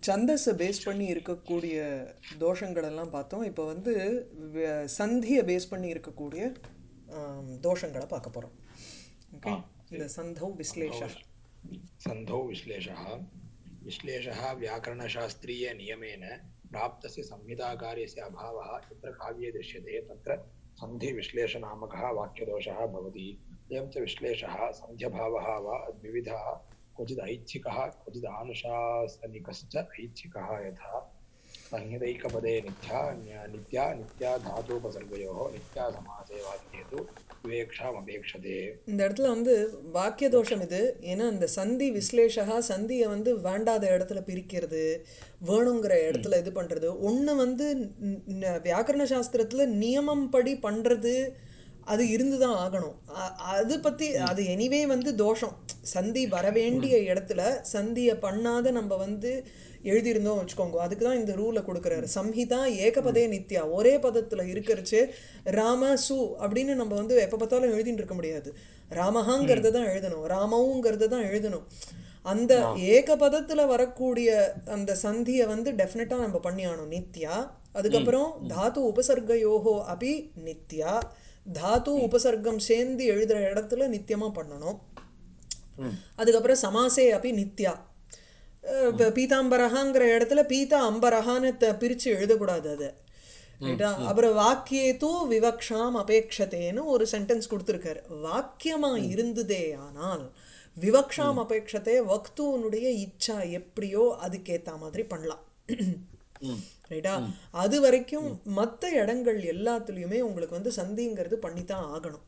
சந்தஸை base பண்ணி இருக்கக்கூடிய தோஷங்கள் எல்லாம் பார்த்தோம் இப்போ வந்து வ- சந்தியை பேஸ் பண்ணி இருக்கக்கூடிய ஆம், தோஷங்களை பார்க்க போகிறோம் ஓகே இந்த சந்தௌ விஸ்லேஷ सन्धौ विश्लेषः विश्लेषः व्याकरणशास्त्रीयनियमेन प्राप्तस्य संहिताकार्यस्य अभावः यत्र काव्ये दृश्यते तत्र सन्धिविश्लेषनामकः वाक्यदोषः भवति एवं च विश्लेषः सन्ध्यभावः वा द्विविधः क्वचित् ऐच्छिकः क्वचित् आनुशासनिकश्च ऐच्छिकः यथा संहितैकपदे नित्या न्य- नित्या नित्या धातोपसर्गयोः नित्या समासे वाक्येतु विवेक्षामपेक्षते இந்த இடத்துல வந்து வாக்கிய தோஷம் இது ஏன்னா இந்த சந்தி விஸ்லேஷகா சந்தியை வந்து வேண்டாத இடத்துல பிரிக்கிறது வேணுங்கிற இடத்துல இது பண்ணுறது ஒன்று வந்து ந- ந- வியாக்கரண சாஸ்திரத்தில் நியமம் படி பண்ணுறது அது இருந்து தான் ஆகணும் அ- அது பற்றி அது எனிவே வந்து தோஷம் சந்தி வர வேண்டிய இடத்துல சந்தியை பண்ணாத நம்ம வந்து எழுதியிருந்தோம் வச்சுக்கோங்க அதுக்கு தான் இந்த ரூலை கொடுக்குறாரு சம்ஹிதா ஏகபதே நித்யா ஒரே பதத்தில் இருக்கிறச்சு ராம சு அப்படின்னு நம்ம வந்து எப்போ பார்த்தாலும் எழுதிட்டு இருக்க முடியாது ராமஹாங்கிறத தான் எழுதணும் ராமவுங்கிறத தான் எழுதணும் அந்த ஏக பதத்தில் வரக்கூடிய அந்த சந்தியை வந்து டெஃபினட்டாக நம்ம பண்ணியானோம் நித்யா அதுக்கப்புறம் தாத்து உபசர்கயோகோ அபி நித்யா தாத்து உபசர்க்கம் சேர்ந்து எழுதுகிற இடத்துல நித்தியமாக பண்ணணும் அதுக்கப்புறம் சமாசே அப்படி நித்யா அஹ் இப்ப பீதாம்பரஹாங்கிற இடத்துல பீதா அம்பரஹான்னு த பிரித்து எழுதக்கூடாது அதை ரைட்டா அப்புறம் வாக்கியேதோ விவக்ஷாம் அபேக்ஷத்தேன்னு ஒரு சென்டென்ஸ் கொடுத்துருக்காரு வாக்கியமா இருந்ததே ஆனால் விவக்ஷாம் அபேக்ஷத்தே வக்துவனுடைய இச்சா எப்படியோ அதுக்கேத்த மாதிரி பண்ணலாம் ரைட்டா அது வரைக்கும் மற்ற இடங்கள் எல்லாத்துலேயுமே உங்களுக்கு வந்து சந்திங்கிறது பண்ணித்தான் ஆகணும்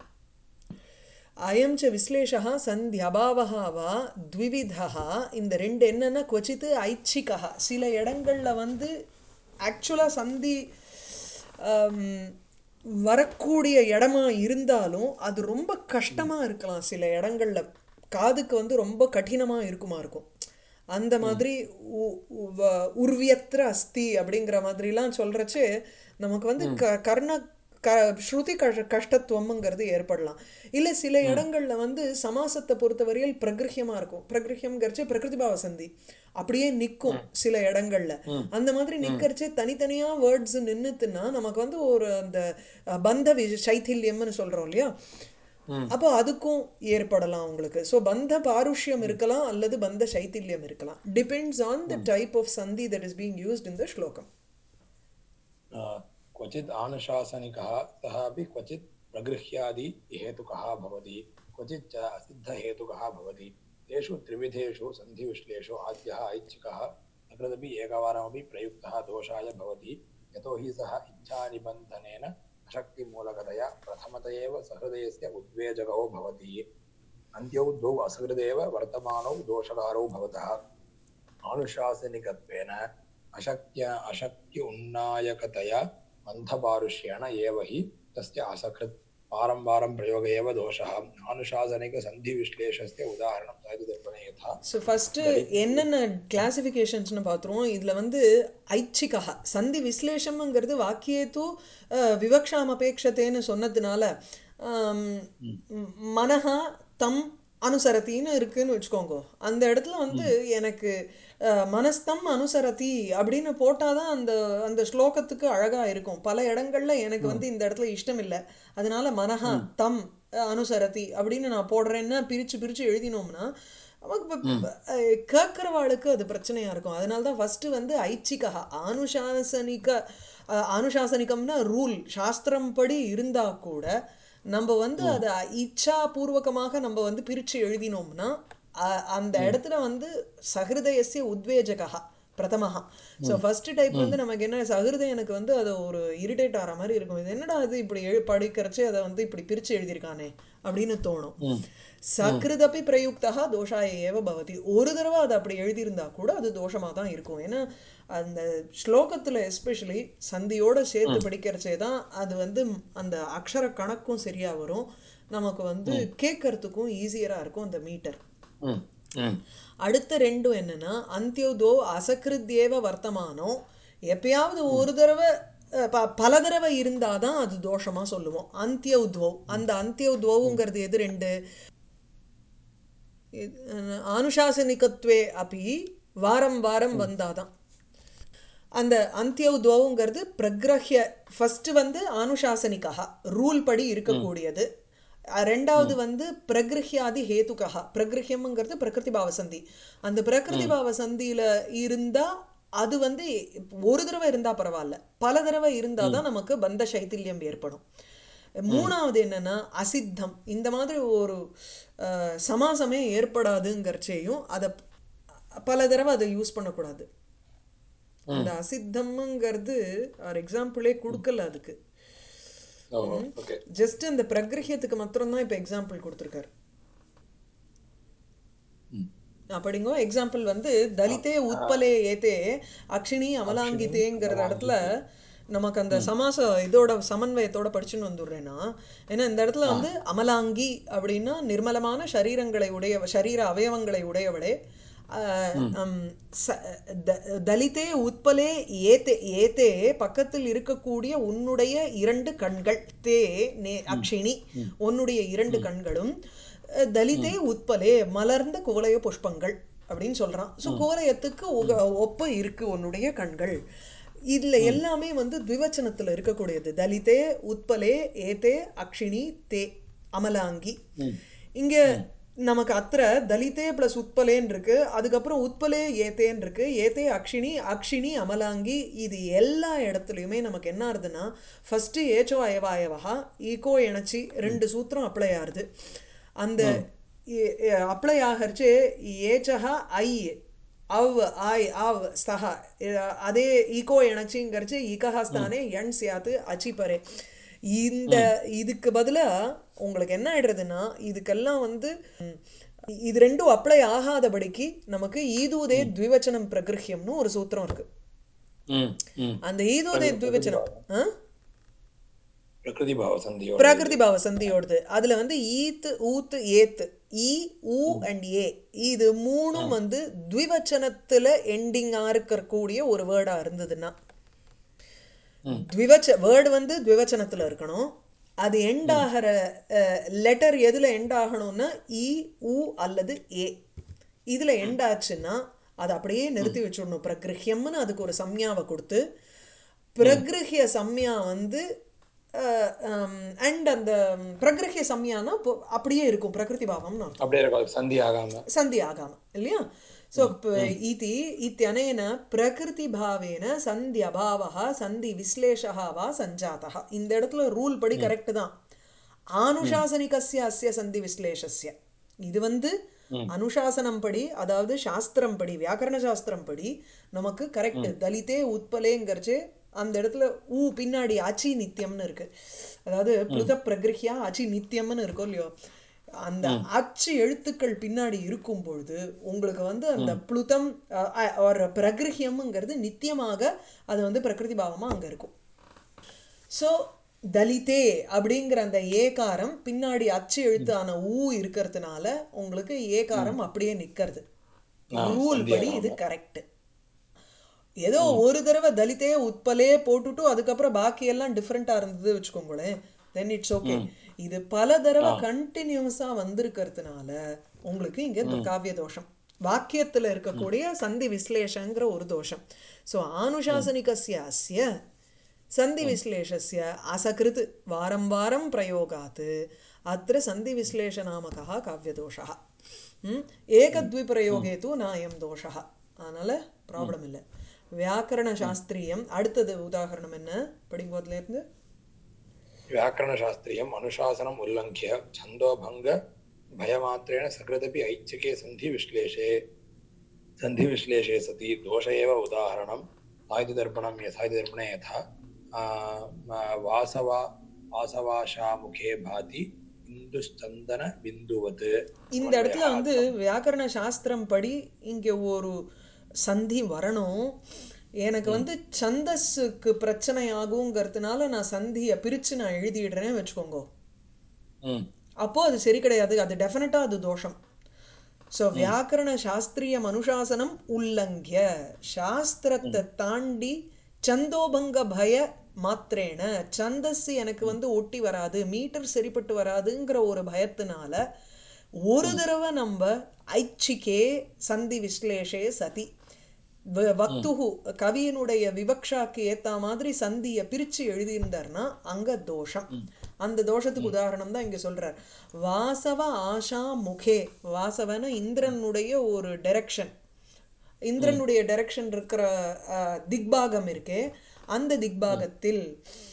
அயம் ச விஸ்லேஷா சந்தியபாவः வா த்விவிதः இந்த ரெண்டு என்னென்னா கொச்சித்து ஐச்சிகா சில இடங்களில் வந்து ஆக்சுவலாக சந்தி ஆம், வரக்கூடிய இடமா இருந்தாலும் அது ரொம்ப கஷ்டமாக இருக்கலாம் சில இடங்களில் காதுக்கு வந்து ரொம்ப கடினமாக இருக்குமா இருக்கும் அந்த மாதிரி உ- உ- வ- உர்வியத்ர அஸ்தி அப்படிங்கிற மாதிரிலாம் சொல்கிறச்சு நமக்கு வந்து க கர்ண க ஸ்ருதி கஷ கஷ்டத்துவம்ங்கிறது ஏற்படலாம் இல்லை சில இடங்கள்ல வந்து சமாசத்தை பொறுத்தவரையில் பிரகிருஹியமாக இருக்கும் பிரகிருஹியம்ங்கிறச்சு பிரகிருதிபாவ சந்தி அப்படியே நிற்கும் சில இடங்கள்ல அந்த மாதிரி நிற்கிறச்சே தனித்தனியாக வேர்ட்ஸ் நின்றுத்துன்னா நமக்கு வந்து ஒரு அந்த அஹ், பந்த வி சைத்தில்யம்னு சொல்கிறோம் இல்லையா அப்போ அதுக்கும் ஏற்படலாம் உங்களுக்கு ஸோ பந்த பாருஷ்யம் இருக்கலாம் அல்லது பந்த சைத்தில்யம் இருக்கலாம் depends on the type of சந்தி that is being used in the ஸ்லோகம் क्वचित् आनुशासनिकः सः अपि क्वचित् प्रगृह्यादि हेतुकः भवति क्वचित् च असिद्धहेतुकः भवति तेषु त्रिविधेषु सन्धिविश्लेषो आद्यः ऐच्छिकः सकृदपि एकवारमपि प्रयुक्तः दोषाय भवति यतो हि सः इच्छानिबन्धनेन अशक्तिमूलकतया प्रथमत एव सहृदयस्य उद्वेजको भवति अन्त्यौ द्वौ असहृदेव वर्तमानौ दोषकारौ भवतः आनुशासनिकत्वेन अशक्य अशक्य उन्नायकतया मन्थपारुष्येण एव हि तस्य असकृत् वारं वारं प्रयोग एव दोषः आनुशासनिकसन्धिविश्लेषस्य उदाहरणं साहित्यदर्पणे यथा ஸோ ஃபஸ்ட்டு என்னென்ன கிளாசிஃபிகேஷன்ஸ்னு பார்த்துருவோம் இதில் வந்து ஐச்சிகா சந்தி விஸ்லேஷம்ங்கிறது வாக்கியேத்து அஹ், விவக்ஷாம் அபேட்சத்தேன்னு சொன்னதுனால ஆம், ம், மனஹா தம் அனுசரத்தின்னு இருக்குன்னு வச்சுக்கோங்க அந்த இடத்துல வந்து எனக்கு அஹ், மனஸ்தம் அனுசரதி அப்படின்னு போட்டால் தான் அந்த அந்த ஸ்லோகத்துக்கு அழகாக இருக்கும் பல இடங்கள்ல எனக்கு வந்து இந்த இடத்துல இஷ்டம் இல்லை அதனால மனஹா தம் அஹ், அனுசரதி அப்படின்னு நான் போடுறேன்னா பிரித்து பிரித்து எழுதினோம்னா நமக்கு கேட்குறவாளுக்கு அது பிரச்சனையாக இருக்கும் அதனால தான் ஃபஸ்ட்டு வந்து ஐச்சிகா ஆனுசாசனிக அஹ், அனுசாசனிகம்னா ரூல் சாஸ்திரம் படி இருந்தால் கூட நம்ம வந்து அதை இச்சா பூர்வகமாக நம்ம வந்து பிரித்து எழுதினோம்னா அ- அந்த இடத்துல வந்து சஹிருதயசிய உத்வேஜகா பிரதமஹா ஸோ ஃபர்ஸ்ட் டைப் வந்து நமக்கு என்ன சஹிருதயனுக்கு வந்து அது ஒரு இரிட்டேட் ஆகிற மாதிரி இருக்கும் இது என்னடா அது இப்படி எழு படிக்கிறச்சே அதை வந்து இப்படி பிரித்து எழுதியிருக்கானே அப்படின்னு தோணும் சக்ருதப்பி பிரயுக்தா தோஷாய ஏவ பவதி ஒரு தடவை அது அப்படி எழுதியிருந்தா கூட அது தோஷமாக தான் இருக்கும் ஏன்னா அந்த ஸ்லோகத்தில் எஸ்பெஷலி சந்தியோட சேர்த்து படிக்கிறச்சே தான் அது வந்து அந்த அக்ஷர கணக்கும் சரியாக வரும் நமக்கு வந்து கேட்கறதுக்கும் ஈஸியராக இருக்கும் அந்த மீட்டர் அடுத்த ரெண்டும் என்னன்னா அந்தியோதோ அசகிருத்யேவ வர்த்தமானோ எப்பயாவது ஒரு தடவை அஹ், ப- பல தடவை இருந்தாதான் அது தோஷமா சொல்லுவோம் அந்தியோத்வோ அந்த அந்தியோத்வோங்கிறது எது ரெண்டு இது, அஹ், ஆனுசாசனிகத்வே அப்படி வாரம் வாரம் வந்தாதான் அந்த அந்தியவு துவங்கிறது பிரக்ரஹ்ய ஃபர்ஸ்ட் வந்து ஆனுசாசனிகா ரூல் படி இருக்கக்கூடியது அஹ் ரெண்டாவது வந்து பிரகிருஹ்யாதி ஹேதுகா பிரகிருஹ்யம்ங்கிறது பிரகிருதி பாவ சந்தி அந்த பிரகிருதி பாவ சந்தியில இருந்தா அது வந்து ஒரு தடவை இருந்தா பரவாயில்ல பல தடவை இருந்தாதான் நமக்கு பந்த சைத்தில்யம் ஏற்படும் மூணாவது என்னன்னா அசித்தம் இந்த மாதிரி ஒரு அஹ், சமாசமே ஏற்படாதுங்கிறச்சேயும் அதை பல தடவை அதை யூஸ் பண்ணக்கூடாது அந்த அசித்தம்ங்கிறது ஒரு எக்ஸாம்பிளே கொடுக்கல அதுக்கு ஓஹோ ஓகே ஜஸ்ட் இந்த பிரகிரஹியத்துக்கு மாத்திரம்தான் இப்போ எக்ஸாம்பிள் கொடுத்துருக்காரு அப்படிங்கோ எக்ஸாம்பிள் வந்து தலித்தே உட்பலே ஏத்தே அக்ஷினி அமலாங்கித்தேங்கிற இடத்துல நமக்கு அந்த சமாச இதோட சமன்வயத்தோட படிச்சுன்னு வந்துடுறேன்னா ஏன்னா இந்த இடத்துல வந்து அமலாங்கி அப்படின்னா நிர்மலமான சரீரங்களை உடைய சரீர அவயவங்களை உடையவளே ஆஹ், ஹம், ச- த- தலித்தே உட்பலே ஏத்தே ஏத்தே பக்கத்தில் இருக்கக்கூடிய உன்னுடைய இரண்டு கண்கள் தே நே அக்ஷினி உன்னுடைய இரண்டு கண்களும் அஹ், தலிதே உட்பலே மலர்ந்த குவலய புஷ்பங்கள் அப்படின்னு சொல்றான் ஸோ குவலயத்துக்கு உக- ஒப்ப இருக்கு உன்னுடைய கண்கள் இதுல எல்லாமே வந்து த்விவச்சனத்துல இருக்கக்கூடியது தலிதே உட்பலே ஏதே அக்ஷினி தே அமலாங்கி இங்க நமக்கு அத்திர தலிதே பிளஸ் உட்பலேன்னு இருக்கு அதுக்கப்புறம் உட்பலே ஏத்தேன்னு இருக்கு ஏத்தே அக்ஷினி அக்ஷினி அமலாங்கி இது எல்லா இடத்துலையுமே நமக்கு என்ன ஆகுதுன்னா ஃபர்ஸ்ட் ஏச்சோ அயவாயவா ஈகோ இணைச்சி ரெண்டு சூத்திரம் அப்ளை ஆகுது அந்த அப்ளை ஆகரிச்சு ஏச்சகா ஐ அவ் ஆய் ஆவ் ஸ்தஹ இ- அதே ஈகோ இணைச்சிங்கிறச்சு ஈகஹா ஸ்தானே எண் சியாத்து அச்சிப்பரே இந்த இதுக்கு பதிலா உங்களுக்கு என்ன ஆயிடுறதுன்னா இதுக்கெல்லாம் வந்து ம், இது ரெண்டும் அப்ளை ஆகாதபடிக்கு நமக்கு ஈதூதே த்விவச்சனம் பிரகிருஹ்யம்னு ஒரு சூத்திரம் இருக்கு ம் ம் அந்த ஈதூதே த்விவச்சனம் ஆ பிரகிருதி பாவ சந்தியோ பிரகிருதி பாவ சந்தியோடது அதுல வந்து ஈத்து ஊத்து ஏத்து ஈ ஊ அண்ட் ஏ இது மூணும் வந்து த்விவச்சனத்துல எண்டிங்கா இருக்கக்கூடிய ஒரு வேர்டா இருந்ததுன்னா த்விவச்ச வேர்டு வந்து த்விவச்சனத்துல இருக்கணும் அது எண்ட் ஆகிற லெட்டர் எதுல எண்ட் ஆகணும்னா இ உ அல்லது ஏ இதுல எண்ட் ஆச்சுன்னா அதை அப்படியே நிறுத்தி வச்சுடணும் பிரகிருஹ்யம்னு அதுக்கு ஒரு சம்யாவை கொடுத்து பிரகிருஹ்ய சம்யா வந்து அண்ட் அந்த பிரகிருஹ்ய சம்யானா இப்போ அப்படியே இருக்கும் பிரகிருதி பாவம்னு அர்த்தம் அப்படியே இருக்கும் அது சந்தி ஆகாம சந்தி ஆகாம இல்லையா ஸோ இதி இத்தியனேன பிரகிருதி பாவேன சந்தி அபாவா சந்தி விஸ்லேஷா வா சஞ்சாதா இந்த இடத்துல ரூல் படி கரெக்ட் தான் ஆனுசாசனிகஸ்ய அஸ்ய சந்தி விஸ்லேஷஸ்ய இது வந்து அனுசாசனம் படி அதாவது சாஸ்திரம் படி வியாக்கரண சாஸ்திரம் படி நமக்கு கரெக்ட் தலித்தே உட்பலேங்கிறச்சு அந்த இடத்துல ஊ பின்னாடி அச்சி நித்தியம்னு இருக்கு அதாவது பிருத பிரகிருஹ்யா அச்சி நித்தியம்னு இருக்கும் இல்லையோ அந்த அச்சு எழுத்துக்கள் பின்னாடி இருக்கும் பொழுது உங்களுக்கு வந்து அந்த புளுதம் ஒரு பிரகிருஹ்யம்ங்கிறது நித்தியமாக அது வந்து பிரகிருதி பாவமா அங்க இருக்கும் ஸோ தலிதே அப்படிங்கிற அந்த ஏகாரம் பின்னாடி அச்சு எழுத்தான ஊ இருக்கிறதுனால உங்களுக்கு ஏகாரம் அப்படியே நிக்கிறது ரூல் படி இது கரெக்ட் ஏதோ ஒரு தடவை தலித்தே உட்பலே போட்டுட்டு அதுக்கப்புறம் பாக்கி எல்லாம் டிஃப்ரெண்டா இருந்தது வச்சுக்கோங்களேன் தென் இட்ஸ் ஓகே இது பல தடவை கண்டினியூஸா வந்திருக்கிறதுனால உங்களுக்கு இங்க இந்த காவிய தோஷம் வாக்கியத்துல இருக்கக்கூடிய சந்தி விஸ்லேஷங்கிற ஒரு தோஷம் ஸோ ஆனுசாசனிகஸ்ய அஸ்ய சந்தி விஸ்லேஷஸ்ய அசகிருத் வாரம் வாரம் பிரயோகாத் அत्र சந்தி விஸ்லேஷநாமகः காவியதோஷः ம் ஏகத்விபிரயோகே தூ நாயம் தோஷः அதனால ப்ராப்ளம் இல்லை வியாக்கரண சாஸ்திரியம் அடுத்தது உதாரணம் என்ன படிங்கோதுல இருந்து व्याकरणशास्त्रीयम् अनुशासनम् उल्लङ्घ्य छन्दोभङ्ग भयमात्रेण सकृदपि ऐच्छिके सन्धिविश्लेषे सन्धिविश्लेषे सति दोष एव उदाहरणं साहित्यदर्पणं य साहित्यदर्पणे यथा आ, आ, वासवा वासवाशामुखे भाति இந்துஸ்தந்தன பிந்துவத் இந்த இடத்துல வந்து வியாக்கரண சாஸ்திரம் படி இங்க ஒரு சந்தி வரணும் எனக்கு வந்து சந்தஸுக்கு பிரச்சனை ஆகுங்கிறதுனால நான் சந்தியை பிரிச்சு நான் எழுதிடுறேன்னு வச்சுக்கோங்க ம் அப்போ அது சரி கிடையாது அது டெஃபினட்டா அது தோஷம் ஸோ வியாக்கரண சாஸ்திரியம் அனுசாசனம் உல்லங்கிய சாஸ்திரத்தை தாண்டி சந்தோபங்க பய மாத்திரேன சந்தஸ் எனக்கு வந்து ஒட்டி வராது மீட்டர் சரிப்பட்டு வராதுங்கிற ஒரு பயத்தினால ஒரு தடவை நம்ம ஐச்சிக்கே சந்தி விஸ்லேஷே சதி வ- வக்துஹு கவியினுடைய விவக்ஷாக்கு ஏத்த மாதிரி சந்திய பிரிச்சு எழுதியிருந்தார்னா அங்க தோஷம் அந்த தோஷத்துக்கு உதாரணம் தான் இங்க சொல்றார் வாசவ ஆஷா முகே வாசவன இந்திரனுடைய ஒரு டைரக்ஷன் இந்திரனுடைய டைரக்ஷன் இருக்கிற அஹ், திக்பாகம் இருக்கே அந்த திக்பாகத்தில்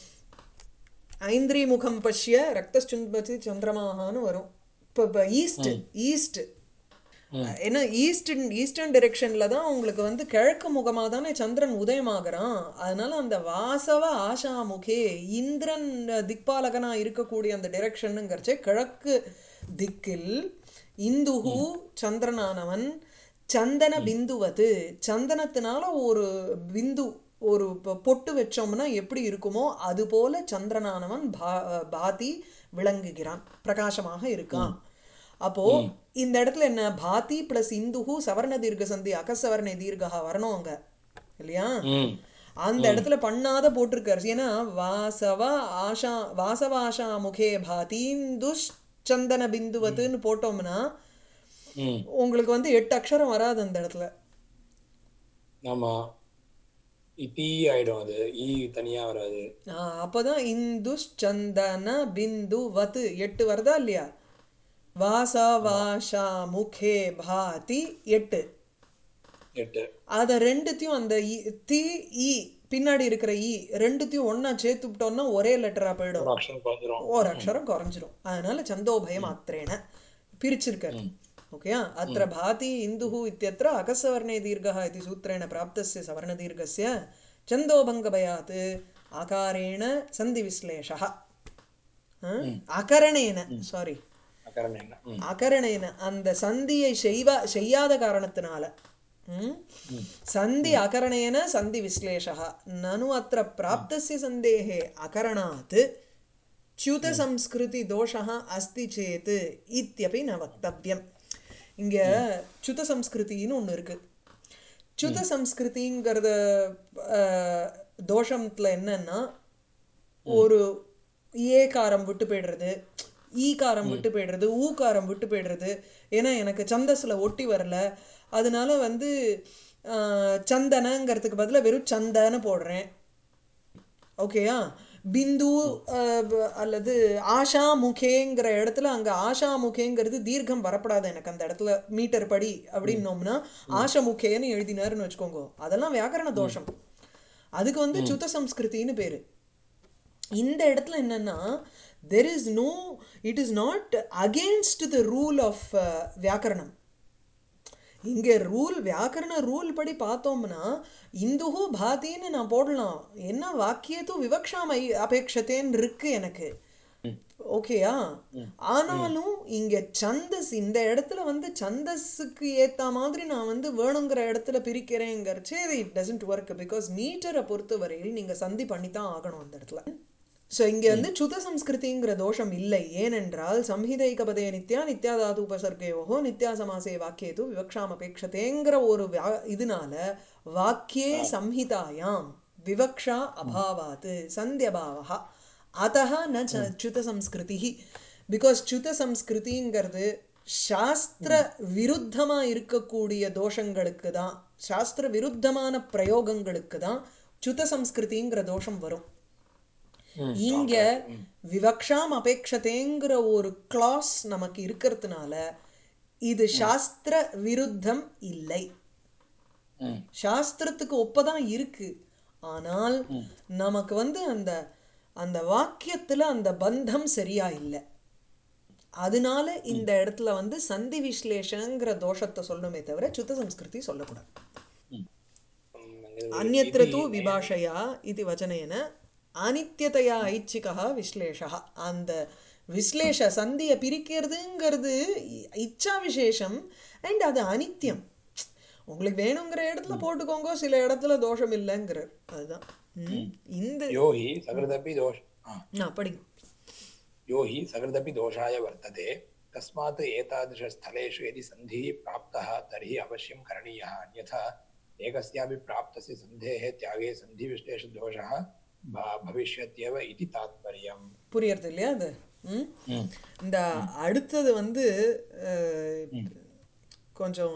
ஐந்திரி முகம் பஷ்ய ரக்தச்சும்பதி சந்திரமாகான்னு வரும் இப்போ இப்போ ஈஸ்ட் ஈஸ்ட் ஏன்னா ஈஸ்டர்ன் ஈஸ்டர்ன் டிரெக்ஷனில் தான் உங்களுக்கு வந்து கிழக்கு முகமாக தானே சந்திரன் உதயமாகறான் அதனால அந்த வாசவ ஆஷா முகே இந்திரன் திக்பாலகனா இருக்கக்கூடிய அந்த டிரெக்ஷனுங்கிறச்சே கிழக்கு திக்கில் இந்துகு சந்திரனானவன் சந்தன பிந்துவது சந்தனத்தினால ஒரு பிந்து ஒரு பொ- பொட்டு வச்சோம்னா எப்படி இருக்குமோ அது போல சந்திரனானவன் பா- பாதி விளங்குகிறான் பிரகாசமாக இருக்கான் அப்போ இந்த இடத்துல என்ன பாதி பிளஸ் இந்துகு சவர்ண தீர்க்க சந்தி அகசவர்ண தீர்க்கா வரணும் அங்க இல்லையா ம் அந்த இடத்துல பண்ணாத போட்டிருக்காரு ஏன்னா வாசவ ஆஷா வாசவ ஆஷா முகே பாதீந்துஷ் சந்தன பிந்துவத்துன்னு போட்டோம்னா ம் உங்களுக்கு வந்து எட்டு அக்ஷரம் வராது அந்த இடத்துல ஆமா இத்தி ஆயிடும் அது ஈ தனியா வராது ஆ, அப்பதான் இந்துஷ் சந்தன பிந்து வத்து எட்டு வருதா இல்லையா வாசா வாஷா முகே பாதி எட்டு எட்டு அத ரெண்டுத்தையும் அந்த இ- தி இ பின்னாடி இருக்கிற இ ரெண்டுத்தையும் ஒண்ணா சேர்த்து விட்டோம்னா ஒரே லெட்டரா போயிடும் ஒரு அக்ஷரம் குறைஞ்சிரும் ஒரு அக்ஷரம் குறைஞ்சிரும் அதனால சந்தோபயம் அத்திரேன பிரிச்சிருக்காரு ஓகேயா அத்திர பாதி இந்துஹு இத்தியத்திர அகசவர்ணே தீர்க்கः इति सूत्रेण प्राप्तस्य सवर्णदीर्घस्य छन्दोभङ्गभयात् आकारेण सन्धिविश्लेषः ஆ? அகரணேன சாரி அக்கரணை என்ன ம் அகரணேன அந்த சந்தியை செய்வா செய்யாத காரணத்தினால ம்? சந்தி அகரணேன சந்தி விஸ்லேஷः நனு அத்திர பிராப்தस्य சந்தேः அகரணாத் च्युत संस्कृति दोषः अस्ति चेत् इत्यपि न वक्तव्यम् இங்க சுத சம்ஸ்கிருதின்னு ஒண்ணு இருக்கு சுத சம்ஸ்கிருதிங்கிறத அஹ், தோஷத்துல என்னன்னா ஒரு ஏகாரம் விட்டு போயிடுறது ஈகாரம் விட்டு போயிடுறது ஊகாரம் விட்டு போயிடுறது ஏன்னா எனக்கு சந்தஸ்ல ஒட்டி வரல அதனால வந்து ஆஹ், சந்தனங்கிறதுக்கு பதிலா வெறும் சந்தன்னு போடுறேன் ஓகேயா பிந்து அஹ், ப- அல்லது ஆஷா முகேங்கிற இடத்துல அங்க ஆஷா முகேங்கிறது தீர்க்கம் வரப்படாது எனக்கு அந்த இடத்துல மீட்டர் படி அப்படின்னோம்னா ஆஷா முகேன்னு எழுதினாருன்னு வச்சுக்கோங்க அதெல்லாம் வியாக்கரண தோஷம் அதுக்கு வந்து சுத்த சம்ஸ்கிருதின்னு பேரு இந்த இடத்துல என்னன்னா there is no it is not against the rule of வியாக்கரணம் இங்க ரூல் வியாக்கரண ரூல் படி பார்த்தோம்னா இந்துஹு பாதின்னு நான் போடலாம் என்ன வாக்கியத்து விவக்ஷாமை அபேட்சத்தேன்னு இருக்கு எனக்கு ஓகேயா ஆனாலும் இங்க சந்தஸ் இந்த இடத்துல வந்து சந்தஸுக்கு ஏத்த மாதிரி நான் வந்து வேணுங்கிற இடத்துல பிரிக்கிறேங்கிறச்சே இட் டசன்ட் ஒர்க் பிகாஸ் மீட்டரை பொறுத்தவரையில் நீங்க சந்தி பண்ணித்தான் ஆகணும் அந்த இடத்துல ஸோ இங்க வந்து சுத சம்ஸ்கிருதிங்கிற தோஷம் இல்லை ஏனென்றால் சம்ஹிதைகபதே நித்யா நித்யா தாது உபசர்கையோகோ நித்யா சமாசே வாக்கியேது விவக்ஷாம் அபேட்சத்தேங்கிற ஒரு வியா- இதனால வாக்கியே சம்ஹிதாயாம் விவக்ஷா அபாவாத் சந்தியபாவா அத்தः ந ச- च्युत संस्कृतिः பிகாஸ் च्युत संस्कृतिங்கிறது சாஸ்திர விருத்தமா இருக்கக்கூடிய தோஷங்களுக்கு தான் சாஸ்திர விருத்தமான பிரயோகங்களுக்கு தான் च्युत संस्कृतिங்கிற தோஷம் வரும் இங்க விவக்ஷாம் அபேட்சதேங்கிற ஒரு கிளாஸ் நமக்கு இருக்கிறதுனால இது சாஸ்திர விருத்தம் இல்லை ம் சாஸ்திரத்துக்கு ஒப்பதான் இருக்கு ஆனால் நமக்கு வந்து அந்த அந்த வாக்கியத்துல அந்த பந்தம் சரியா இல்லை அதனால இந்த இடத்துல வந்து சந்தி விஸ்லேஷங்கிற தோஷத்தை சொல்லணுமே தவிர சுத்த சம்ஸ்கிருதி சொல்லக்கூடாது ம், இது अन्यत्र तु विभाषया इति वचनेन அனித்யதையா ஐச்சிகா விஸ்லேஷா அந்த விஸ்லேஷ சந்தியை பிரிக்கிறதுங்கிறது இ- இச்சா விசேஷம் அண்ட் அது அனித்தியம் உங்களுக்கு வேணுங்கிற இடத்துல போட்டுக்கோங்க சில இடத்துல தோஷம் இல்லைங்கிறார் அதுதான் ம். இந்த यो हि सकृदपि दोष हा, நான் படிங்க यो हि सकृदपि दोषाय वर्तते तस्मात् एतादृशस्थलेषु यदि सन्धिः प्राप्तः तर्हि अवश्यं करणीयः अन्यथा एकस्यापि प्राप्तस्य सन्धेः त्यागे सन्धिविश्लेषदोषः भ- भविष्यत्येव इति तात्पर्यम् புரியறது இல்லையா அது ம் இந்த அடுத்தது வந்து அஹ், கொஞ்சம்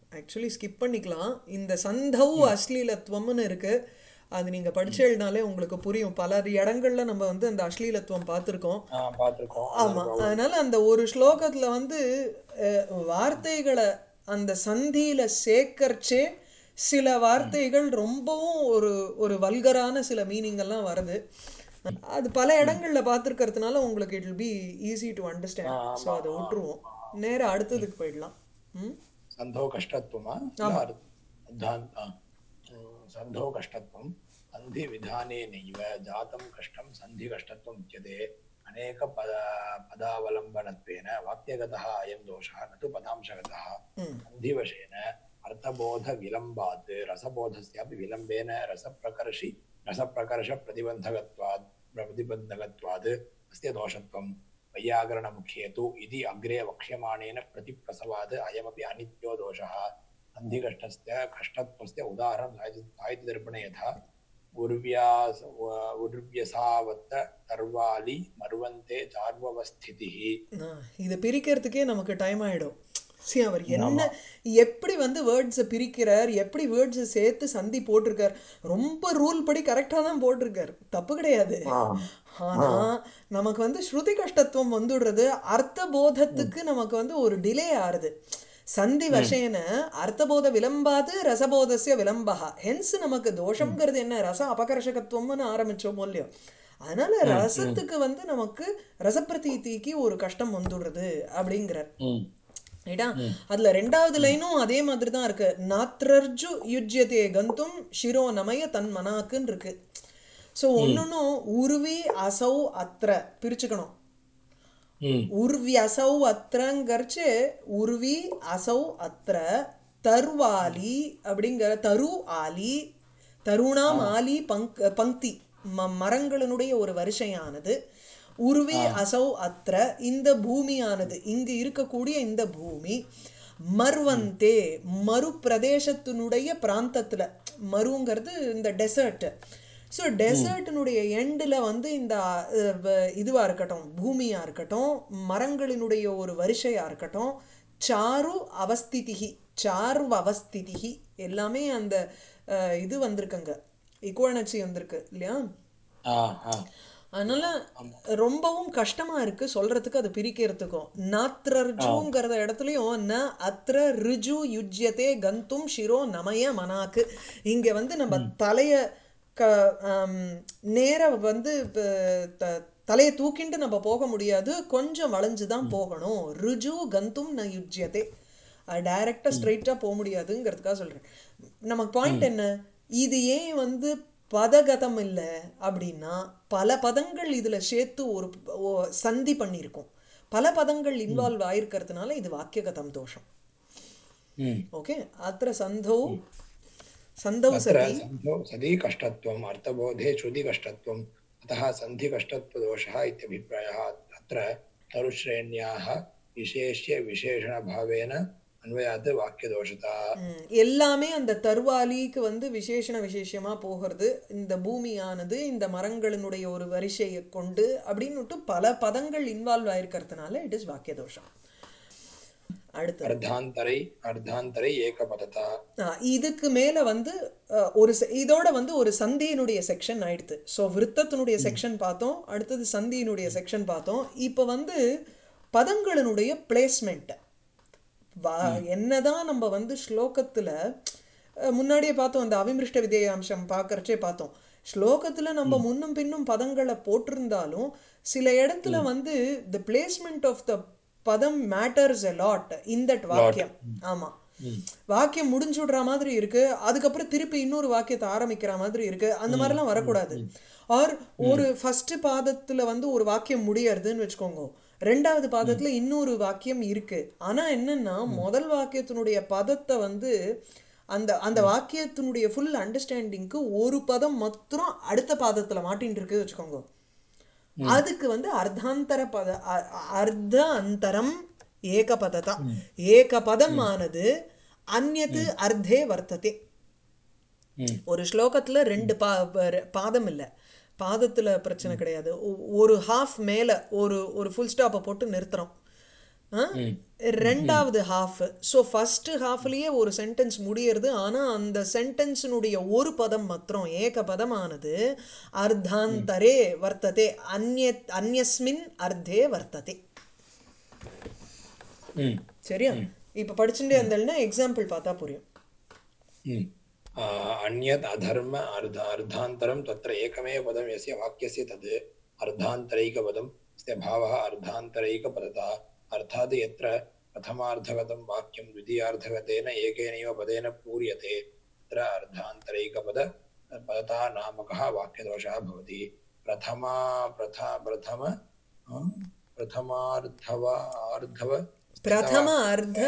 ஆக்சுவலி ஸ்கிப் பண்ணிக்கலாம் இந்த சந்தௌ அஸ்லீலத்துவம்னு இருக்கு அது நீங்க படிச்சேல்னாலே உங்களுக்கு புரியும் பல இடங்கள்ல நம்ம வந்து அந்த அஸ்லீலத்துவம் பார்த்துருக்கோம் ஆ பார்த்துருக்கோம் ஆமா அதனால அந்த ஒரு ஸ்லோகத்துல வந்து அஹ், வார்த்தைகளை அந்த சந்தியில சேர்க்கறச்சே சில வார்த்தைகள் ரொம்பவும் ஒரு ஒரு வல்கரான சில மீனிங் எல்லாம் வருது அது பல இடங்கள்ல பார்த்துருக்கறதுனால உங்களுக்கு it will be easy to understand so அதை விட்டுருவோம் நேரா அடுத்ததுக்கு போயிடலாம் ம் सन्धौ कष्टत्वमा अध्यान् सन्धौ कष्टत्वं सन्धिविधानेनैव जातं कष्टं सन्धिकष्टत्वम् उच्यते अनेकपद पदावलम्बनत्वेन वाक्यगतः अयं दोषः न तु पदांशगतः ம் सन्धिवशेन अर्थबोधविलम्बात् रसबोधस्यापि विलम्बेन रसप्रकर्षि रसप्रकर्षप्रतिबन्धकत्वात् प्रतिबन्धकत्वात् अस्य दोषत्वं वैयाकरणमुख्ये तु इति अग्रे वक्ष्यमाणेन प्रतिप्रसवात् अयमपि अनित्यो दोषः सन्धिकष्टस्य कष्टत्वस्य उदाहरणं साहित्य साहित्यदर्पणे यथा उर्व्यास उ- उर्व्यसावत्त तर्वालि मर्वन्ते चार्ववस्थितिः ஆ, இதை பிரிக்கிறதுக்கே நமக்கு டைம் ஆயிடும் சரி அவர் என்ன எப்படி வந்து வேர்ட்ஸை பிரிக்கிறார் எப்படி வேர்ட்ஸை சேர்த்து சந்தி போட்டிருக்கார் ரொம்ப ரூல் படி கரெக்டாக தான் போட்டிருக்கார் தப்பு கிடையாது ஆனா நமக்கு வந்து ஸ்ருதி கஷ்டத்துவம் வந்துடுறது அர்த்த போதத்துக்கு நமக்கு வந்து ஒரு டிலே ஆறுது சந்தி வசேன அர்த்தபோத விளம்பாது ரசபோதஸ்ய விளம்பகா ஹென்ஸ் நமக்கு தோஷம்ங்கிறது என்ன ரச அபகர்ஷகத்துவம்னு ஆரம்பிச்சோம் இல்லையோ அதனால ரசத்துக்கு வந்து நமக்கு ரசப்பிரதீதிக்கு ஒரு கஷ்டம் வந்துடுறது அப்படிங்கிறார் ரைட்டா அதுல ரெண்டாவது லைனும் அதே மாதிரி தான் இருக்கு நாத்ரர்ஜு யுஜ்யதே கந்தும் ஷிரோ நமய தன் மனாக்குன்னு இருக்கு ஸோ ஒன்னொன்னும் உருவி அசௌ அத்திர பிரிச்சுக்கணும் உர்வி அசௌ அத்திரங்கிறச்சு உருவி அசௌ அத்திர தருவாலி அப்படிங்கிற தரு ஆலி தருணாம் ஆலி பங்க் பங்கி ம மரங்களினுடைய ஒரு வரிசையானது உருவி அசௌ அத்திர இந்த பூமியானது இங்கு இருக்கக்கூடிய இந்த பூமி மர்வந்தே மறு பிரதேசத்தினுடைய பிராந்தத்துல மருங்கிறது இந்த டெசர்ட் ஸோ டெசர்ட்டினுடைய எண்டில் வந்து இந்த அஹ், வ- இதுவா இருக்கட்டும் பூமியா இருக்கட்டும் மரங்களினுடைய ஒரு வரிசையா இருக்கட்டும் சாரு அவஸ்திதிகி சாரு அவஸ்திதிகி எல்லாமே அந்த அஹ், இது வந்திருக்குங்க இக்குவனச்சி வந்திருக்கு இல்லையா அதனால ரொம்பவும் கஷ்டமா இருக்கு சொல்றதுக்கு அது பிரிக்கிறதுக்கும் நாத்ரர்ஜுங்கிறத இடத்துலயும் ந அத்ர ரிஜு யுஜ்யதே கந்தும் ஷிரோ நமய மனாக்கு இங்க வந்து நம்ம தலைய க ஆம், நேர வந்து இப்ப த- தலையை தூக்கிண்டு நம்ம போக முடியாது கொஞ்சம் வளைஞ்சு தான் போகணும் ரிஜு கந்தும் ந யுஜ்யதே டைரக்டா ஸ்ட்ரைட்டா போக முடியாதுங்கிறதுக்காக சொல்றேன் நமக்கு பாயிண்ட் என்ன இது ஏன் வந்து பதகதம் இல்லை அப்படின்னா பல பதங்கள் இதுல சேர்த்து ஒரு ஓ- சந்தி பண்ணியிருக்கோம் பல பதங்கள் இன்வால்வ் ஆயிருக்கிறதுனால இது வாக்கியகதம் தோஷம் ஓகே அத்திர சந்தௌ சந்தௌ तत्र சதி सन्धौ सदी कष्टत्वम् अर्थबोधे श्रुति कष्टत्वम् अतः सन्धिकष्टत्वदोषः इत्यभिप्रायः अत्र तरुश्रेण्याः विशेष्य विशेषणभावेन अन्वयात् वाक्यदोषता ம், எல்லாமே அந்த தருவாலிக்கு வந்து விசேஷண விசேஷமா போகிறது இந்த பூமியானது இந்த மரங்களினுடைய ஒரு வரிசையை கொண்டு அப்படின்னுட்டு பல பதங்கள் இன்வால்வ் ஆயிருக்கிறதுனால இட் இஸ் வாக்கிய தோஷம் அடுத்தது अर्धान्तरै अर्धान्तरै एकपदता ஆ, இதுக்கு மேல வந்து அ, ஒரு se- இதோட வந்து ஒரு சந்தியினுடைய செக்ஷன் ஆயிடுது ஸோ விருத்தத்தினுடைய செக்ஷன் பார்த்தோம் அடுத்தது சந்தியினுடைய செக்ஷன் பார்த்தோம் இப்போ வந்து பதங்களினுடைய பிளேஸ்மெண்ட் வா என்னதான் நம்ம வந்து ஸ்லோகத்துல அஹ், முன்னாடியே பார்த்தோம் அந்த அவிமிருஷ்ட விதேயாம்சம் பார்க்கறச்சே பார்த்தோம் ஸ்லோகத்துல நம்ம முன்னும் பின்னும் பதங்களை போட்டிருந்தாலும் சில இடத்துல வந்து த பிளேஸ்மெண்ட் ஆஃப் த பதம் matters a lot in that வாக்கியம் ஆமா வாக்கியம் முடிஞ்சு விடுற மாதிரி இருக்கு அதுக்கப்புறம் திருப்பி இன்னொரு வாக்கியத்தை ஆரம்பிக்கிற மாதிரி இருக்கு அந்த மாதிரிலாம் வரக்கூடாது ஆர் ஒரு ஃபர்ஸ்ட் பாதத்துல வந்து ஒரு வாக்கியம் முடியறதுன்னு வச்சுக்கோங்க ரெண்டாவது பாதத்துல இன்னொரு வாக்கியம் இருக்கு ஆனா என்னன்னா முதல் வாக்கியத்தினுடைய பதத்தை வந்து அந்த அந்த வாக்கியத்தினுடைய ஃபுல் அண்டர்ஸ்டாண்டிங்க்கு ஒரு பதம் மாத்திரம் அடுத்த பாதத்துல மாட்டின்னு இருக்கு வச்சுக்கோங்க அதுக்கு வந்து அர்த்தாந்தர பத அ- அ- அர்த்த அந்தரம் ஏகபததா ஏகபதம் ஆனது அந்நது அர்த்தே வர்த்ததே ஒரு ஸ்லோகத்துல ரெண்டு பா ப- பாதம் இல்ல பாதத்துல பிரச்சனை கிடையாது ஒ- ஒரு ஹாஃப் மேல ஒரு ஒரு ஃபுல் ஸ்டாப்பை போட்டு நிறுத்துறோம் ஆ? ரெண்டாவது ஹாஃப் ஸோ ஃபர்ஸ்ட் ஹாஃப்லயே ஒரு சென்டென்ஸ் முடியறது ஆனா அந்த சென்டென்ஸினுடைய ஒரு பதம் மாத்திரம் ஏக பதமானது அர்த்தாந்தரே வர்த்ததே அந்நிய அந்யஸ்மின் அர்த்தே வர்த்ததே ம் சரியா இப்ப படிச்சுட்டே இருந்தேன்னா எக்ஸாம்பிள் பார்த்தா புரியும் ம் आ, अन्यत् अधर्म अर्ध अर्धान्तरं तत्र एकमेव पदं यस्य वाक्यस्य तद् अर्धान्तरैकपदं तस्य भावः अर्धान्तरैकपदता अर्थात् यत्र प्रथमार्धगतं वाक्यं द्वितीयार्धगतेन एकेनैव पदेन पूर्यते तत्र अर्धान्तरैकपद पदता नामकः वाक्यदोषः भवति प्रथमा प्रथा प्रथम आ, प्रथमार्धव आर्धव பிரதம அர்த்த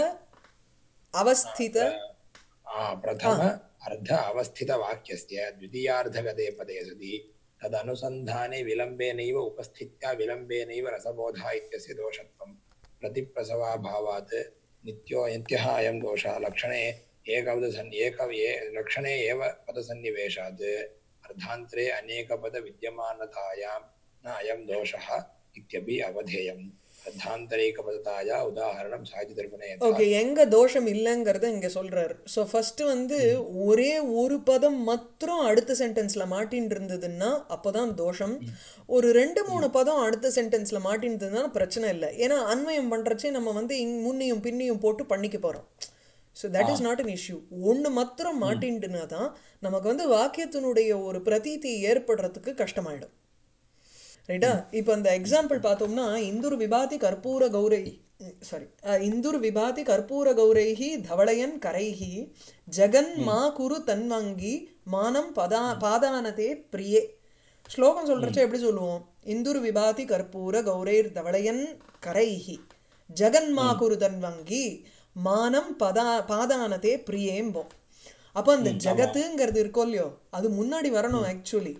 அவஸ்தித आ, प्रथम अर्ध अवस्थितवाक्यस्य द्वितीयार्धगते पदे सति तदनुसन्धाने विलम्बेनैव उपस्थित्या विलम्बेनैव रसबोधः इत्यस्य दोषत्वं प्रतिप्रसवाभावात् नित्यो नित्यः अयं दोषः लक्षणे एकपदसन् एक ए लक्षणे एव पदसन्निवेशात् अर्धान्तरे अनेकपदविद्यमानतायां न अयं दोषः इत्यपि अवधेयम् अर्धान्तरैकपदताया उदाहरणं साहित्यदर्पणे यथा ஓகே எங்க தோஷம் இல்லைங்கிறத இங்க சொல்றாரு ஸோ ஃபர்ஸ்ட் வந்து ஒரே ஒரு பதம் மாத்திரம் அடுத்த சென்டென்ஸ்ல மாட்டின்னு இருந்ததுன்னா அப்பதான் தோஷம் ஒரு ரெண்டு மூணு பதம் அடுத்த சென்டென்ஸ்ல மாட்டின்னு இருந்ததுன்னா பிரச்சனை இல்லை ஏன்னா அன்வயம் பண்றச்சே நம்ம வந்து இங் முன்னையும் பின்னையும் போட்டு பண்ணிக்க போறோம் so that is not an issue ஒன்று மாத்திரம் மாட்டின்ட்டுனா தான் நமக்கு வந்து வாக்கியத்தினுடைய ஒரு பிரதீதி ஏற்படுறதுக்கு கஷ்டமாயிடும் ரைட்டா இப்போ அந்த எக்ஸாம்பிள் பார்த்தோம்னா இந்துர் விபாதி கற்பூர கௌரை சாரி இந்துர் விபாதி கற்பூர கௌரைஹி தவளையன் கரைஹி ஜெகன் மா குரு தன்வங்கி மானம் பதா பாதானதே பிரியே ஸ்லோகம் சொல்றச்ச எப்படி சொல்லுவோம் இந்துர் விபாதி கற்பூர கௌரைர் தவளையன் கரைஹி ஜெகன் மா குரு தன்வங்கி மானம் பதா பாதானதே பிரியேம்போம் அப்போ அந்த ஜெகத்துங்கிறது இருக்கோ இல்லையோ அது முன்னாடி வரணும் ஆக்சுவலி